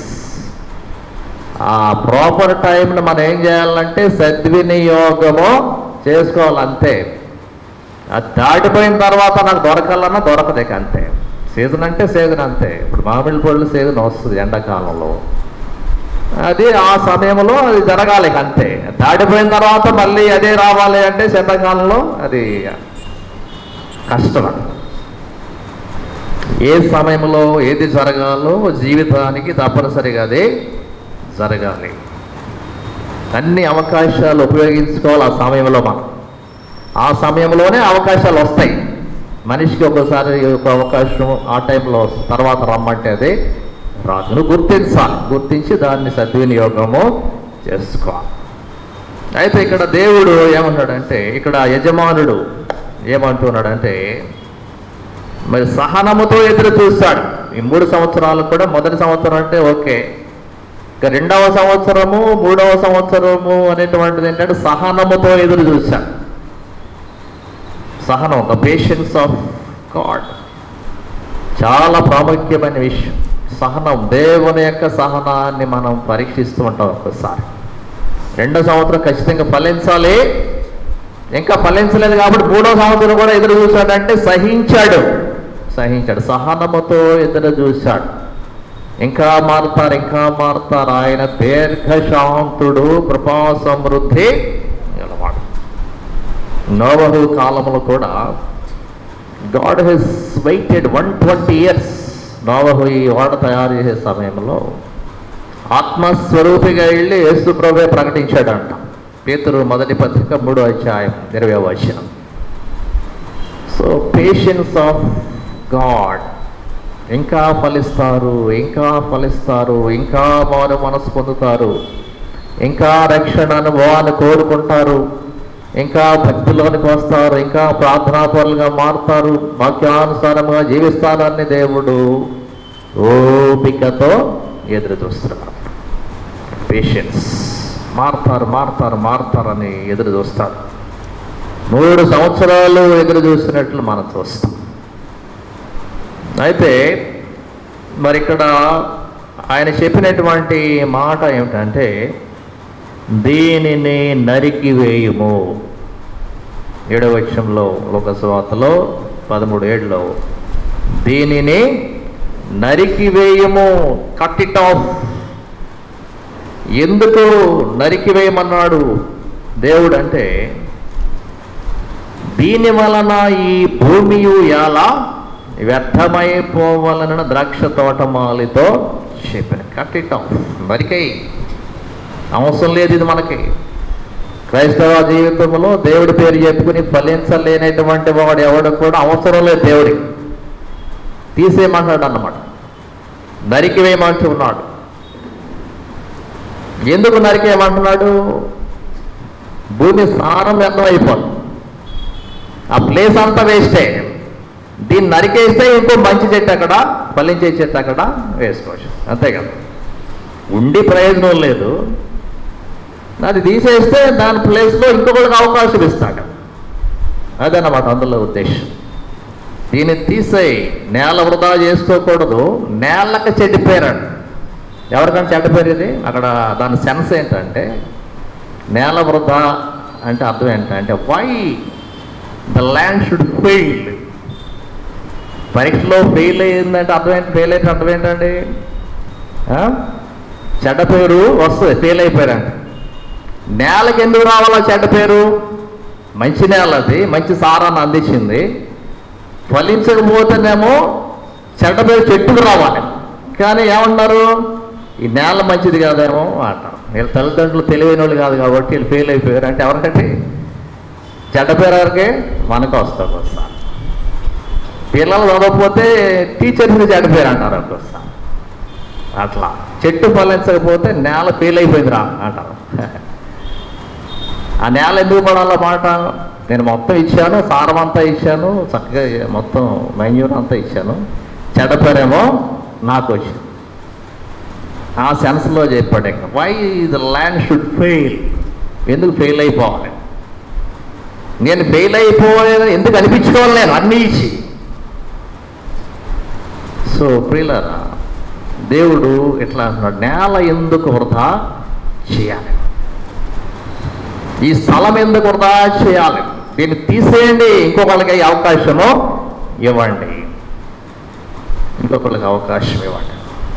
ఆ ప్రాపర్ టైంని మనం ఏం చేయాలంటే సద్వినియోగము చేసుకోవాలంతే అది దాటిపోయిన తర్వాత నాకు దొరకాలన్నా దొరకదు ఇక అంతే సీజన్ అంటే సీజన్ అంతే ఇప్పుడు మామిడి పళ్ళు సీజన్ వస్తుంది ఎండాకాలంలో అది ఆ సమయంలో అది జరగాలి ఇక అంతే దాటిపోయిన తర్వాత మళ్ళీ అదే రావాలి అంటే శీతాకాలంలో అది కష్టం అది. ఏ సమయంలో ఏది జరగాలో జీవితానికి తప్పనిసరిగా అది జరగాలి అన్ని అవకాశాలు ఉపయోగించుకోవాలి ఆ సమయంలో మనం ఆ సమయంలోనే అవకాశాలు వస్తాయి మనిషికి ఒకసారి ఒక అవకాశం ఆ టైంలో వస్తుంది తర్వాత రమ్మంటే అది రాదు నువ్వు గుర్తించాలి గుర్తించి దాన్ని సద్వినియోగము చేసుకోవాలి అయితే ఇక్కడ దేవుడు ఏమన్నాడంటే ఇక్కడ యజమానుడు ఏమంటున్నాడంటే మరి సహనముతో ఎదురు చూస్తాడు ఈ మూడు సంవత్సరాలు కూడా మొదటి సంవత్సరం అంటే ఓకే ఇక రెండవ సంవత్సరము మూడవ సంవత్సరము అనేటువంటిది ఏంటంటే సహనముతో ఎదురు చూశాడు సహనం ద పేషెన్స్ ఆఫ్ గాడ్ చాలా ప్రాముఖ్యమైన విషయం సహనం దేవుని యొక్క సహనాన్ని మనం పరీక్షిస్తూ ఉంటాం ఒక్కసారి రెండో సంవత్సరం ఖచ్చితంగా ఫలించాలి ఇంకా ఫలించలేదు కాబట్టి మూడో సంవత్సరం కూడా ఎదురు చూశాడంటే సహించాడు సహించాడు సహనముతో ఎదురు చూశాడు ఇంకా మారుతారు ఇంకా మారుతారు ఆయన దీర్ఘశాంతుడు కృపా సమృద్ధి గలవాడు నోవహు కాలంలో కూడా God has waited one twenty years నోవహు ఈ ఓడ తయారు చేసే సమయంలో ఆత్మస్వరూపిగా వెళ్ళి యేసు ప్రభే ప్రకటించాడంట పేతురు మొదటి పత్రిక మూడో అధ్యాయం ఇరవై వచనం సో పేషెన్స్ ఆఫ్ గాడ్ ఇంకా ఫలిస్తారు ఇంకా ఫలిస్తారు ఇంకా వారు మనసు పొందుతారు ఇంకా రక్షణ అనుభవాన్ని కోరుకుంటారు ఇంకా భక్తిలోనికి వస్తారు ఇంకా ప్రార్థనాపరులుగా మారుతారు వాక్యానుసారంగా జీవిస్తారని దేవుడు ఓపికతో ఎదురు చూస్తున్నాడు పేషెన్స్ మారుతారు మారుతారు మారుతారని ఎదురు చూస్తాడు మూడు సంవత్సరాలు ఎదురు చూసినట్లు మనం చూస్తాం అయితే మరి ఇక్కడ ఆయన చెప్పినటువంటి మాట ఏమిటంటే దీనిని నరికివేయుము ఏడవ వచ్చంలో లోకస్వాతలో పదమూడు ఏడులో దీనిని నరికివేయము కట్ ఇట్ ఆఫ్ ఎందుకు నరికివేయమన్నాడు దేవుడు అంటే దీని వలన ఈ భూమియు ఎలా వ్యర్థమైపోవాలన్న ద్రాక్ష తోటమాలితో చెప్పిన కట్ ఇట్ ఆఫ్ నరికై అవసరం లేదు ఇది మనకి క్రైస్తవ జీవితంలో దేవుడి పేరు చెప్పుకుని ఫలించలేనటువంటి వాడు ఎవడు కూడా అవసరం లేదు దేవుడికి తీసేయమంటాడు అన్నమాట నరికివేయమంటూ ఉన్నాడు ఎందుకు నరికేయమంటున్నాడు భూమి సారం వ్యర్థం అయిపోతుంది ఆ ప్లేస్ అంతా వేస్టే దీన్ని నరికేస్తే ఇంకో మంచి చెట్టు అక్కడ ఫలించే చెట్టు అక్కడ వేసుకోవచ్చు అంతే కదా ఉండి ప్రయోజనం లేదు అది తీసేస్తే దాని ప్లేస్లో ఇంకొకరికి అవకాశం ఇస్తాడు అదన్నమాట అందులో ఉద్దేశం దీన్ని తీసేయి నేల వృధా చేసుకోకూడదు నేలకు చెడ్డ పేరండి ఎవరికైనా చెడ్డ పేరు ఇది అక్కడ దాని సెన్స్ ఏంటంటే నేల వృధా అంటే అర్థం ఏంటంటే why the land should fail పరీక్షలో ఫెయిల్ అయ్యిందంటే అర్థం ఏంటి ఫెయిల్ అయితే అర్థం ఏంటండి ఆ? చెడ్డ పేరు వస్తుంది ఫెయిల్ అయిపోయారంట నేలకి ఎందుకు రావాలా చెడ్డ పేరు మంచి నేల అది మంచి సారాన్ని అందించింది ఫలించకపోతేనేమో చెడ్డ పేరు చెట్టుకు రావాలి కానీ ఏమన్నారు ఈ నేల మంచిది కాదేమో అంటారు వీళ్ళ తల్లిదండ్రులు తెలివైన వాళ్ళు కాదు కాబట్టి వీళ్ళు ఫెయిల్ అయిపోయారు అంటే ఎవరికంటే చెడ్డ పేరు ఎవరికి మనకు వస్తుంది వస్తా పిల్లలు చదవకపోతే టీచర్స్ని చెడ్డ పేరు అంటారు ఒక్కొస్తా అట్లా చెట్టు ఫలించకపోతే నేల ఫెయిల్ అయిపోయిందిరా అంటారు ఆ నేల ఎందుకు పడాలో మాట నేను మొత్తం ఇచ్చాను సారం అంతా ఇచ్చాను చక్కగా మొత్తం మెన్యూర్ అంతా ఇచ్చాను చెడ్డపేరేమో నాకు వచ్చింది ఆ సెన్స్లో చెప్పాడు ఇక్కడ why the land should fail ఎందుకు ఫెయిల్ అయిపోవాలి నేను ఫెయిల్ అయిపోయాను ఎందుకు అనిపించుకోవాలి నేను అన్నీ ఇచ్చి సో ప్రియులరా దేవుడు ఎట్లా అంటున్నాడు నేల ఎందుకు వృధా చేయాలి ఈ స్థలం ఎందుకు వృధా చేయాలి దీన్ని తీసేయండి ఇంకొకళ్ళకి అవకాశము ఇవ్వండి ఇంకొకళ్ళకి అవకాశం ఇవ్వండి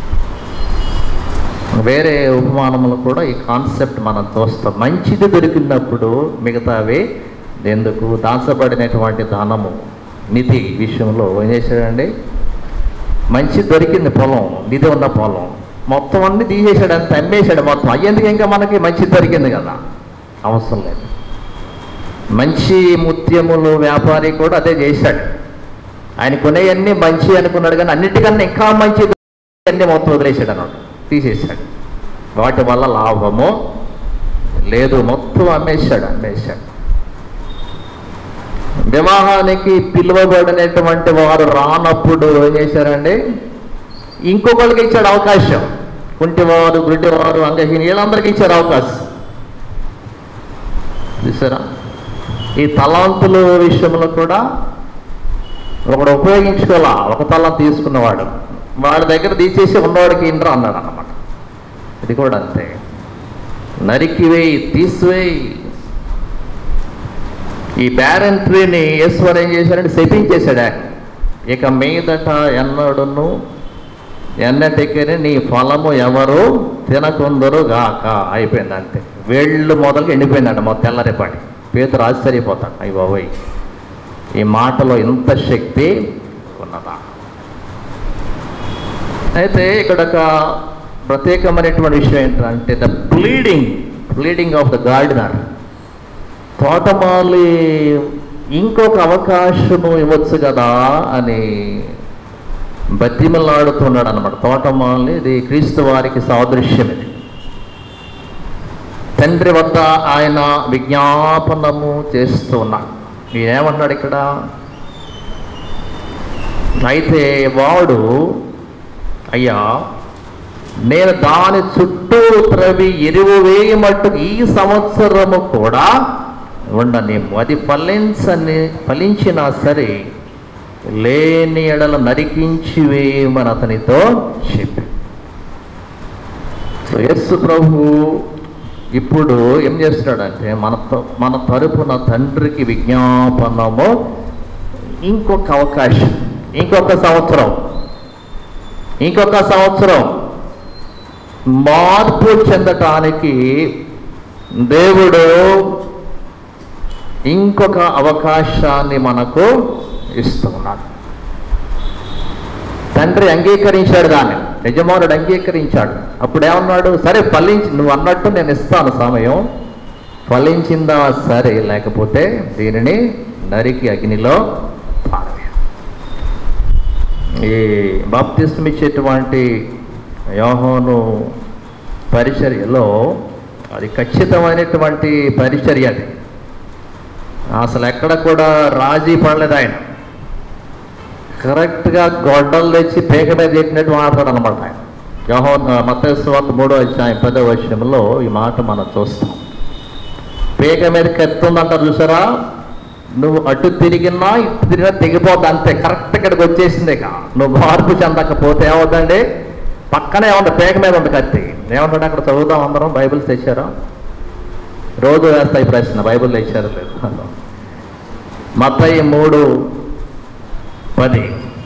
వేరే ఉపమానములు కూడా ఈ కాన్సెప్ట్ మనం చూస్తాం మంచిది దొరికినప్పుడు మిగతావి ఎందుకు దాచబడినటువంటి దానము నిధి విషయంలో ఏం చేశాడండి మంచి దొరికింది పొలం నిధి ఉన్న పొలం మొత్తం అన్ని తీసేశాడు అంత అమ్మేశాడు మొత్తం అయ్యేందుకు ఇంకా మనకి మంచి దొరికింది కదా అవసరం లేదు మంచి ముత్యములు వ్యాపారి కూడా అదే చేశాడు ఆయన కొనేవన్నీ మంచి అనుకున్నాడు కానీ అన్నిటికన్నా ఇంకా మంచి అన్ని మొత్తం వదిలేశాడు అన్నాడు తీసేశాడు వాటి వల్ల లాభము లేదు మొత్తం అమ్మేశాడు అమ్మేశాడు వివాహానికి పిలువబడినటువంటి వారు రానప్పుడు ఏం చేశారండి ఇంకొకరికి ఇచ్చాడు అవకాశం కుంటివారు గుడ్డివారు అంగహీన వీళ్ళందరికీ ఇచ్చారు అవకాశం చూసారా ఈ తలాంతుల విషయంలో కూడా ఒకడు ఉపయోగించుకోవాలా ఒక తలం తీసుకున్నవాడు వాడి దగ్గర తీసేసి ఉన్నవాడికి ఇంట్రా అన్నాడు అన్నమాట ఇది కూడా అంతే నరికివేయి తీసివేయి ఈ బ్యారన్ ట్రీని ఈశ్వర్ ఏం చేశాడంటే శపించేశాడు ఆయన ఇక మీదట ఎన్నడును ఎన్నటికీ నీ ఫలము ఎవరు తినకుందరు గాక అయిపోయింది అంతే వేళ్ళు మొదలుగా ఎండిపోయిందంట మొత్తం తెల్లరిపాటి పేతురు ఆశ్చర్యపోతాడు అయ్యి బాబోయ్ ఈ మాటలో ఇంత శక్తి ఉన్నదా అయితే ఇక్కడ ఒక ప్రత్యేకమైనటువంటి విషయం ఏంటంటే the bleeding bleeding of the gardener తోటమాలి ఇంకొక అవకాశము ఇవ్వచ్చు కదా అని బతిమలాడుతున్నాడు అనమాట తోటమాలి ఇది క్రీస్తు వారికి సాదృశ్యం ఇది తండ్రి వద్ద ఆయన విజ్ఞాపనము చేస్తూ ఉన్నాడు ఏమన్నాడు ఇక్కడ అయితే వాడు అయ్యా నేను దాని చుట్టూ త్రవి ఎరువు వేయమట్టు ఈ సంవత్సరము కూడా ఉండనేమో అది ఫలించని ఫలించినా సరే లేని ఎడల నరికించి వేయమని అతనితో చెప్పి సో యస్సు ప్రభు ఇప్పుడు ఏం చేస్తున్నాడంటే మన త- మన తరపున తండ్రికి విజ్ఞాపనము ఇంకొక అవకాశం ఇంకొక సంవత్సరం ఇంకొక సంవత్సరం మార్పు చెందటానికి దేవుడు ఇంకొక అవకాశాన్ని మనకు ఇస్తున్నాడు తండ్రి అంగీకరించాడు దాన్ని యజమానుడు అంగీకరించాడు అప్పుడు ఏమన్నాడు సరే ఫలించి నువ్వు అన్నట్టు నేను ఇస్తాను సమయం ఫలించిందా సరే లేకపోతే దీనిని నరికి అగ్నిలో పారవేయ ఈ బాప్తిస్తం ఇచ్చేటువంటి యోహోను పరిచర్యలో అది ఖచ్చితమైనటువంటి పరిచర్య అది అసలు ఎక్కడ కూడా రాజీ పడలేదు ఆయన కరెక్ట్గా గొడ్డలు తెచ్చి పేక మీద పెట్టినట్టు మాట్లాడు అనమాట ఆయన యోహోన్ మతేశ్వాత మూడో అధ్యాయం పదో విషయంలో ఈ మాట మనం చూస్తాం పేక మీద కత్తుందంటారు చూసారా నువ్వు అటు తిరిగినా ఇటు తిరిగినా తెగిపోద్ది అంతే కరెక్ట్ ఇక్కడికి వచ్చేసింది ఇక నువ్వు మార్పు చెందకపోతే ఏమవుతుందండి పక్కనే ఉంది పేక మీద ఉంది కత్తి ఏమంటాడు అక్కడ చదువుదాం అందరం బైబిల్స్ తెచ్చారా రోజు వేస్తాయి ప్రశ్న బైబిల్ తెచ్చారు లేదు మత్తయి మూడు పది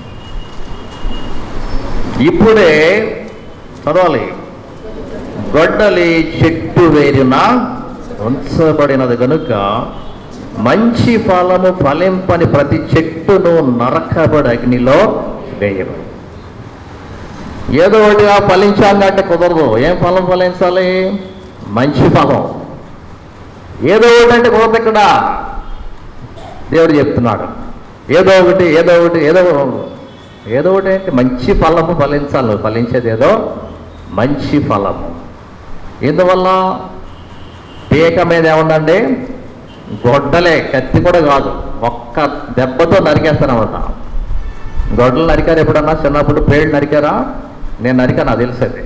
ఇప్పుడే చదవాలి గొడ్డలి చెట్టు వేరిన ఉంచబడినది కనుక మంచి ఫలము ఫలింపని ప్రతి చెట్టును నరకబడి అగ్నిలో వేయబడి ఏదో ఒకటిగా ఫలించాలి అంటే కుదరదు ఏం ఫలం ఫలించాలి మంచి ఫలం ఏదో ఒకటి అంటే కుదరదు ఇక్కడ దేవుడు చెప్తున్నాడు ఏదో ఒకటి ఏదో ఒకటి ఏదో ఏదో ఒకటి అంటే మంచి ఫలము ఫలించాలి నువ్వు ఫలించేది ఏదో మంచి ఫలము ఎందువల్ల పీక మీద ఏముందండి గొడ్డలే కత్తి కూడా కాదు ఒక్క దెబ్బతో నరికేస్తానమాట గొడ్డలు నరికారు ఎప్పుడన్నా చిన్నప్పుడు పేళ్ళు నరికారా నేను నరికా నాకు తెలిసేది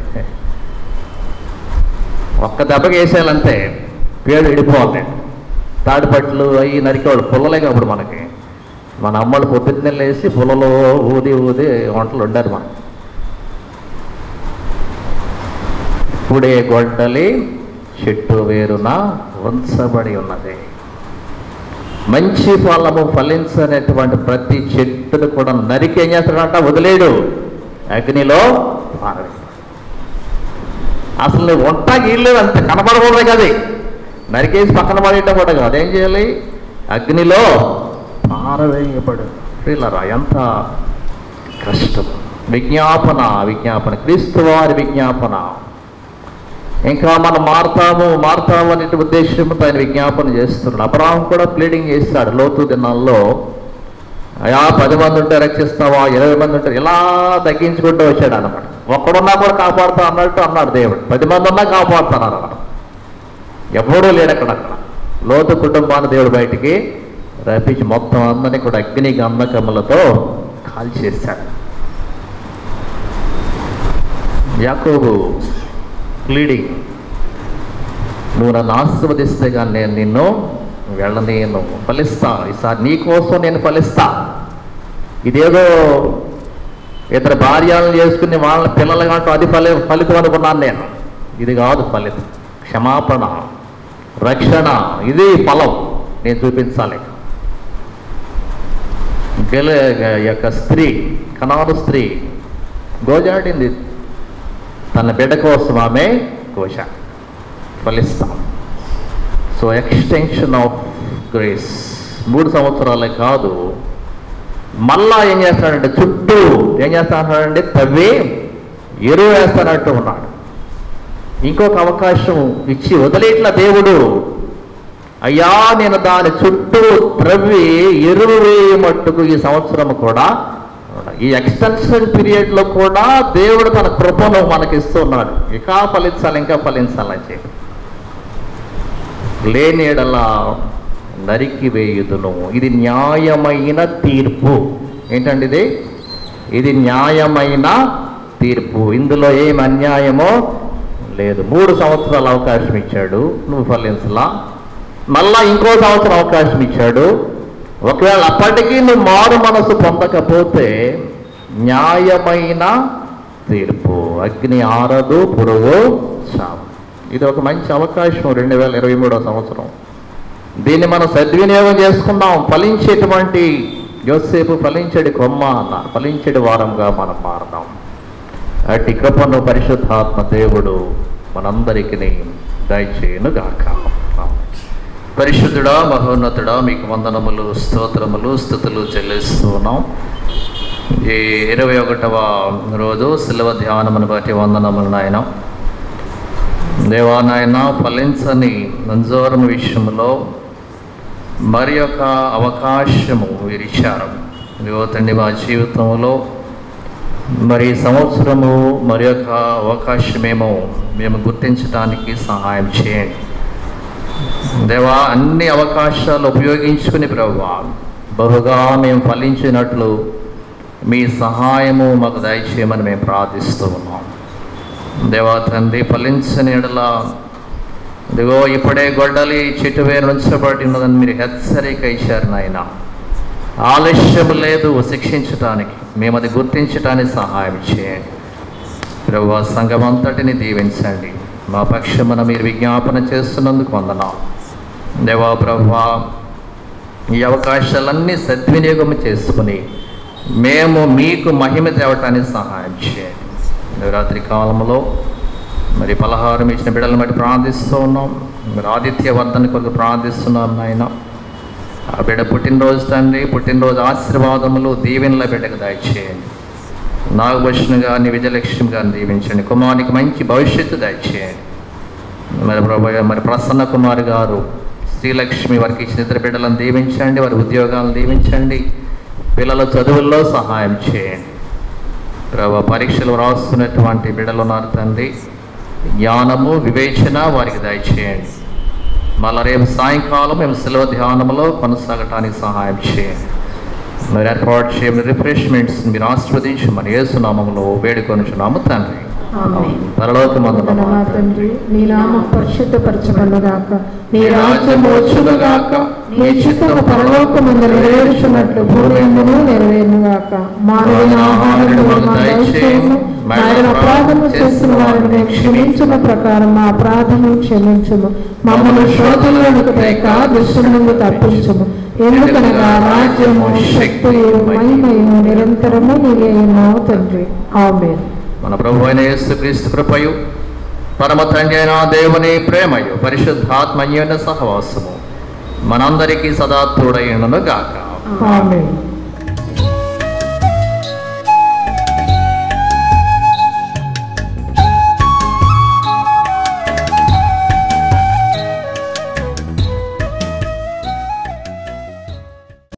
ఒక్క దెబ్బకి వేసేయాలంతే పేడు విడిపోవాలి తాడిపట్లు అవి నరికేవాళ్ళు పుల్లలే అప్పుడు మనకి మన అమ్మలు పొద్దున్నే లేచి పుల్లలో ఊది ఊది వంటలు వండారు మనం ఇప్పుడే గొడ్డలి చెట్టు వేరున ఉంచబడి ఉన్నది మంచి ఫలము ఫలించనటువంటి ప్రతి చెట్టును కూడా నరికి ఏం చేస్తాడంట వదిలేడు అగ్నిలో పారవేస్తాడు అసలు నువ్వు వంటకి ఇల్లేదు అంత కనబడకూడదు కదా నరికేసి పక్కన పడేయటం కూడా కాదు ఏం చేయాలి అగ్నిలో పారవేయబడు ప్రియులరా ఎంత కష్టం విజ్ఞాపన విజ్ఞాపన క్రీస్తు వారి విజ్ఞాపన ఇంకా మనం మారుతాము మారుతాము అనే ఉద్దేశంతో ఆయన విజ్ఞాపన చేస్తున్నాడు అబ్రాహం కూడా ప్లీడింగ్ చేస్తాడు లోతు దినాల్లో అయా పది మంది ఉంటే రక్షిస్తావా ఇరవై మంది ఉంటే ఇలా తగ్గించుకుంటూ వచ్చాడు అనమాట ఒక్కడున్నా కూడా కాపాడుతా అన్నట్టు అన్నాడు దేవుడు పది మంది ఉన్నా కాపాడుతాను అన్నమాట ఎవడూ లేడు అక్కడ అక్కడ లోతు కుటుంబాన్ని దేవుడు బయటికి రప్పించి మొత్తం అందరినీ కూడా అగ్ని గంధకములతో కాల్చేశాడు యాకోబు ప్లీడింగ్ నువ్వు నన్ను ఆశీర్వదిస్తే కానీ నేను నిన్ను వెళ్ళనేను ఫలిస్తా ఈసారి నీ కోసం నేను ఫలిస్తా ఇదేదో ఇద్దరు భార్యలను చేసుకుని వాళ్ళ పిల్లలు కంటూ అది ఫలి ఫలితం అనుకున్నాను నేను ఇది కాదు ఫలితం క్షమాపణ రక్షణ ఇది ఫలం నేను చూపించాలి గెల యొక్క స్త్రీ కనాను స్త్రీ గోజాడింది తన బిడ్డ కోసం ఆమె కోశ ఫలిస్తాం సో ఎక్స్టెన్షన్ ఆఫ్ గ్రేస్ మూడు సంవత్సరాలే కాదు మళ్ళా ఏం చేస్తాడంటే చుట్టూ ఏం చేస్తాడంటే తవ్వి ఎరువు వేస్తానంటూ ఉన్నాడు ఇంకొక అవకాశం ఇచ్చి వదిలేట్ల దేవుడు అయ్యా నేను దాని చుట్టూ త్రవ్వి ఎరువు వేయమట్టుకు ఈ సంవత్సరం కూడా ఈ ఎక్స్టెన్షన్ పీరియడ్లో కూడా దేవుడు తన కృపను మనకి ఇస్తున్నాడు ఇంకా ఫలించాలి ఇంకా ఫలించాలని చెప్పి లేనేడలా నరికి వేయుదును ఇది న్యాయమైన తీర్పు ఏంటండి ఇది ఇది న్యాయమైన తీర్పు ఇందులో ఏం అన్యాయమో లేదు మూడు సంవత్సరాల అవకాశం ఇచ్చాడు నువ్వు ఫలించలా మళ్ళా ఇంకో సంవత్సరం అవకాశం ఇచ్చాడు ఒకవేళ అప్పటికీ నువ్వు మారు మనసు పొందకపోతే న్యాయమైన తీర్పు అగ్ని ఆరదు పురుగు చావు ఇది ఒక మంచి అవకాశం రెండు వేల ఇరవై మూడో సంవత్సరం దీన్ని మనం సద్వినియోగం చేసుకున్నాం ఫలించేటువంటి యోసేపు ఫలించడి కొమ్మ అన్న ఫలించడి వారంగా మనం మారదాం అట్టి కృపను పరిశుద్ధాత్మ దేవుడు మనందరికీ దయచేయను గాక పరిశుద్ధుడా మహోన్నతుడా మీకు వందనములు స్తోత్రములు స్థుతులు చెల్లిస్తున్నాం ఈ ఇరవై ఒకటవ రోజు శిలవ ధ్యానమును బట్టి వందనములు నాయన దేవా నాయన ఫలించని నంజోరము విషయంలో మరి యొక్క అవకాశము వీరిచ్చారు యువతండి మా జీవితంలో మరి ఈ సంవత్సరము మరి యొక్క అవకాశమేమో మేము గుర్తించడానికి సహాయం చేయండి దేవా అన్ని అవకాశాలు ఉపయోగించుకుని ప్రభువా బహుగా మేము ఫలించినట్లు మీ సహాయము మాకు దయచేయమని మేము ప్రార్థిస్తూ ఉన్నాం దేవా తండ్రి ఫలించని ఎడల ఇదిగో ఇప్పుడే గొడ్డలి చెట్టు వేరు ఉంచబడి ఉన్నదని మీరు హెచ్చరిక ఇచ్చారు నాయన ఆలస్యం లేదు శిక్షించటానికి మేము అది గుర్తించడానికి సహాయం చేయండి ప్రభు సంఘం అంతటిని దీవించండి మా పక్షమున మీరు విజ్ఞాపన చేస్తున్నందుకు వందనాలు దేవా ప్రభా ఈ అవకాశాలన్నీ సద్వినియోగం చేసుకుని మేము మీకు మహిమ తేవటానికి సహాయం చేయండి రాత్రి కాలంలో మరి పలహారం ఇచ్చిన బిడ్డలను బట్టి ప్రార్థిస్తూ ఉన్నాం మరి ఆదిత్య వర్ధన కొరకు ప్రార్థిస్తున్నాం నాయన ఆ బిడ్డ పుట్టినరోజు తండ్రి పుట్టినరోజు ఆశీర్వాదములు దీవెనల బిడ్డకు దయచేయండి నాగభూషణ్ గారిని విజయలక్ష్మి గారిని దీవించండి కుమారునికి మంచి భవిష్యత్తు దయచేయండి మరి ప్రభు మరి ప్రసన్న కుమార్ గారు శ్రీలక్ష్మి వారికి ఇచ్చిన ఇద్దరు బిడ్డలను దీవించండి వారి ఉద్యోగాలను దీవించండి పిల్లల చదువుల్లో సహాయం చేయండి ప్రభు పరీక్షలు రాస్తున్నటువంటి బిడ్డలు ఉన్నారు తండ్రి జ్ఞానము వివేచన వారికి దయచేయండి మళ్ళా రేపు సాయంకాలం మేము సెలవు ధ్యానంలో కొనసాగటానికి సహాయం చేయండి మరి ఏర్పాటు చేయమని రిఫ్రెష్మెంట్స్ మీరు ఆస్వాదించి మన యేసునామంలో వేడుకొనుచున్నాము తండ్రి ఆమేన్. పరలోకమందున మా తండ్రి నీ నామం పరిశుద్ధపరచబడుగాక నీ రాజ్యం వచ్చునుగాక నీ చిత్తము పరలోకమందు నెరవేర్చున్నట్లు భూమి ఎందును నెరవేరునుగాక మానవుని ఆహారం మాకు దయచేయము ఆయన అపరాధము చేసిన వారిని మేము క్షమించిన ప్రకారం మా అపరాధము క్షమించుము మమ్మల్ని శోధనలకు తేక దుష్టుల నుండి తప్పించుము ఎందుకనగా రాజ్యము శక్తియు మహిమయు నిరంతరము నీవే ఉన్నావు తండ్రి ఆమేన్ మన ప్రభు అయిన యేసుక్రీస్తు కృపయు పరమ తండ్రి అయిన దేవుని ప్రేమయు పరిశుద్ధాత్మయ్యన సహవాసము మనందరికీ సదా తోడైనను గాక ఆమేన్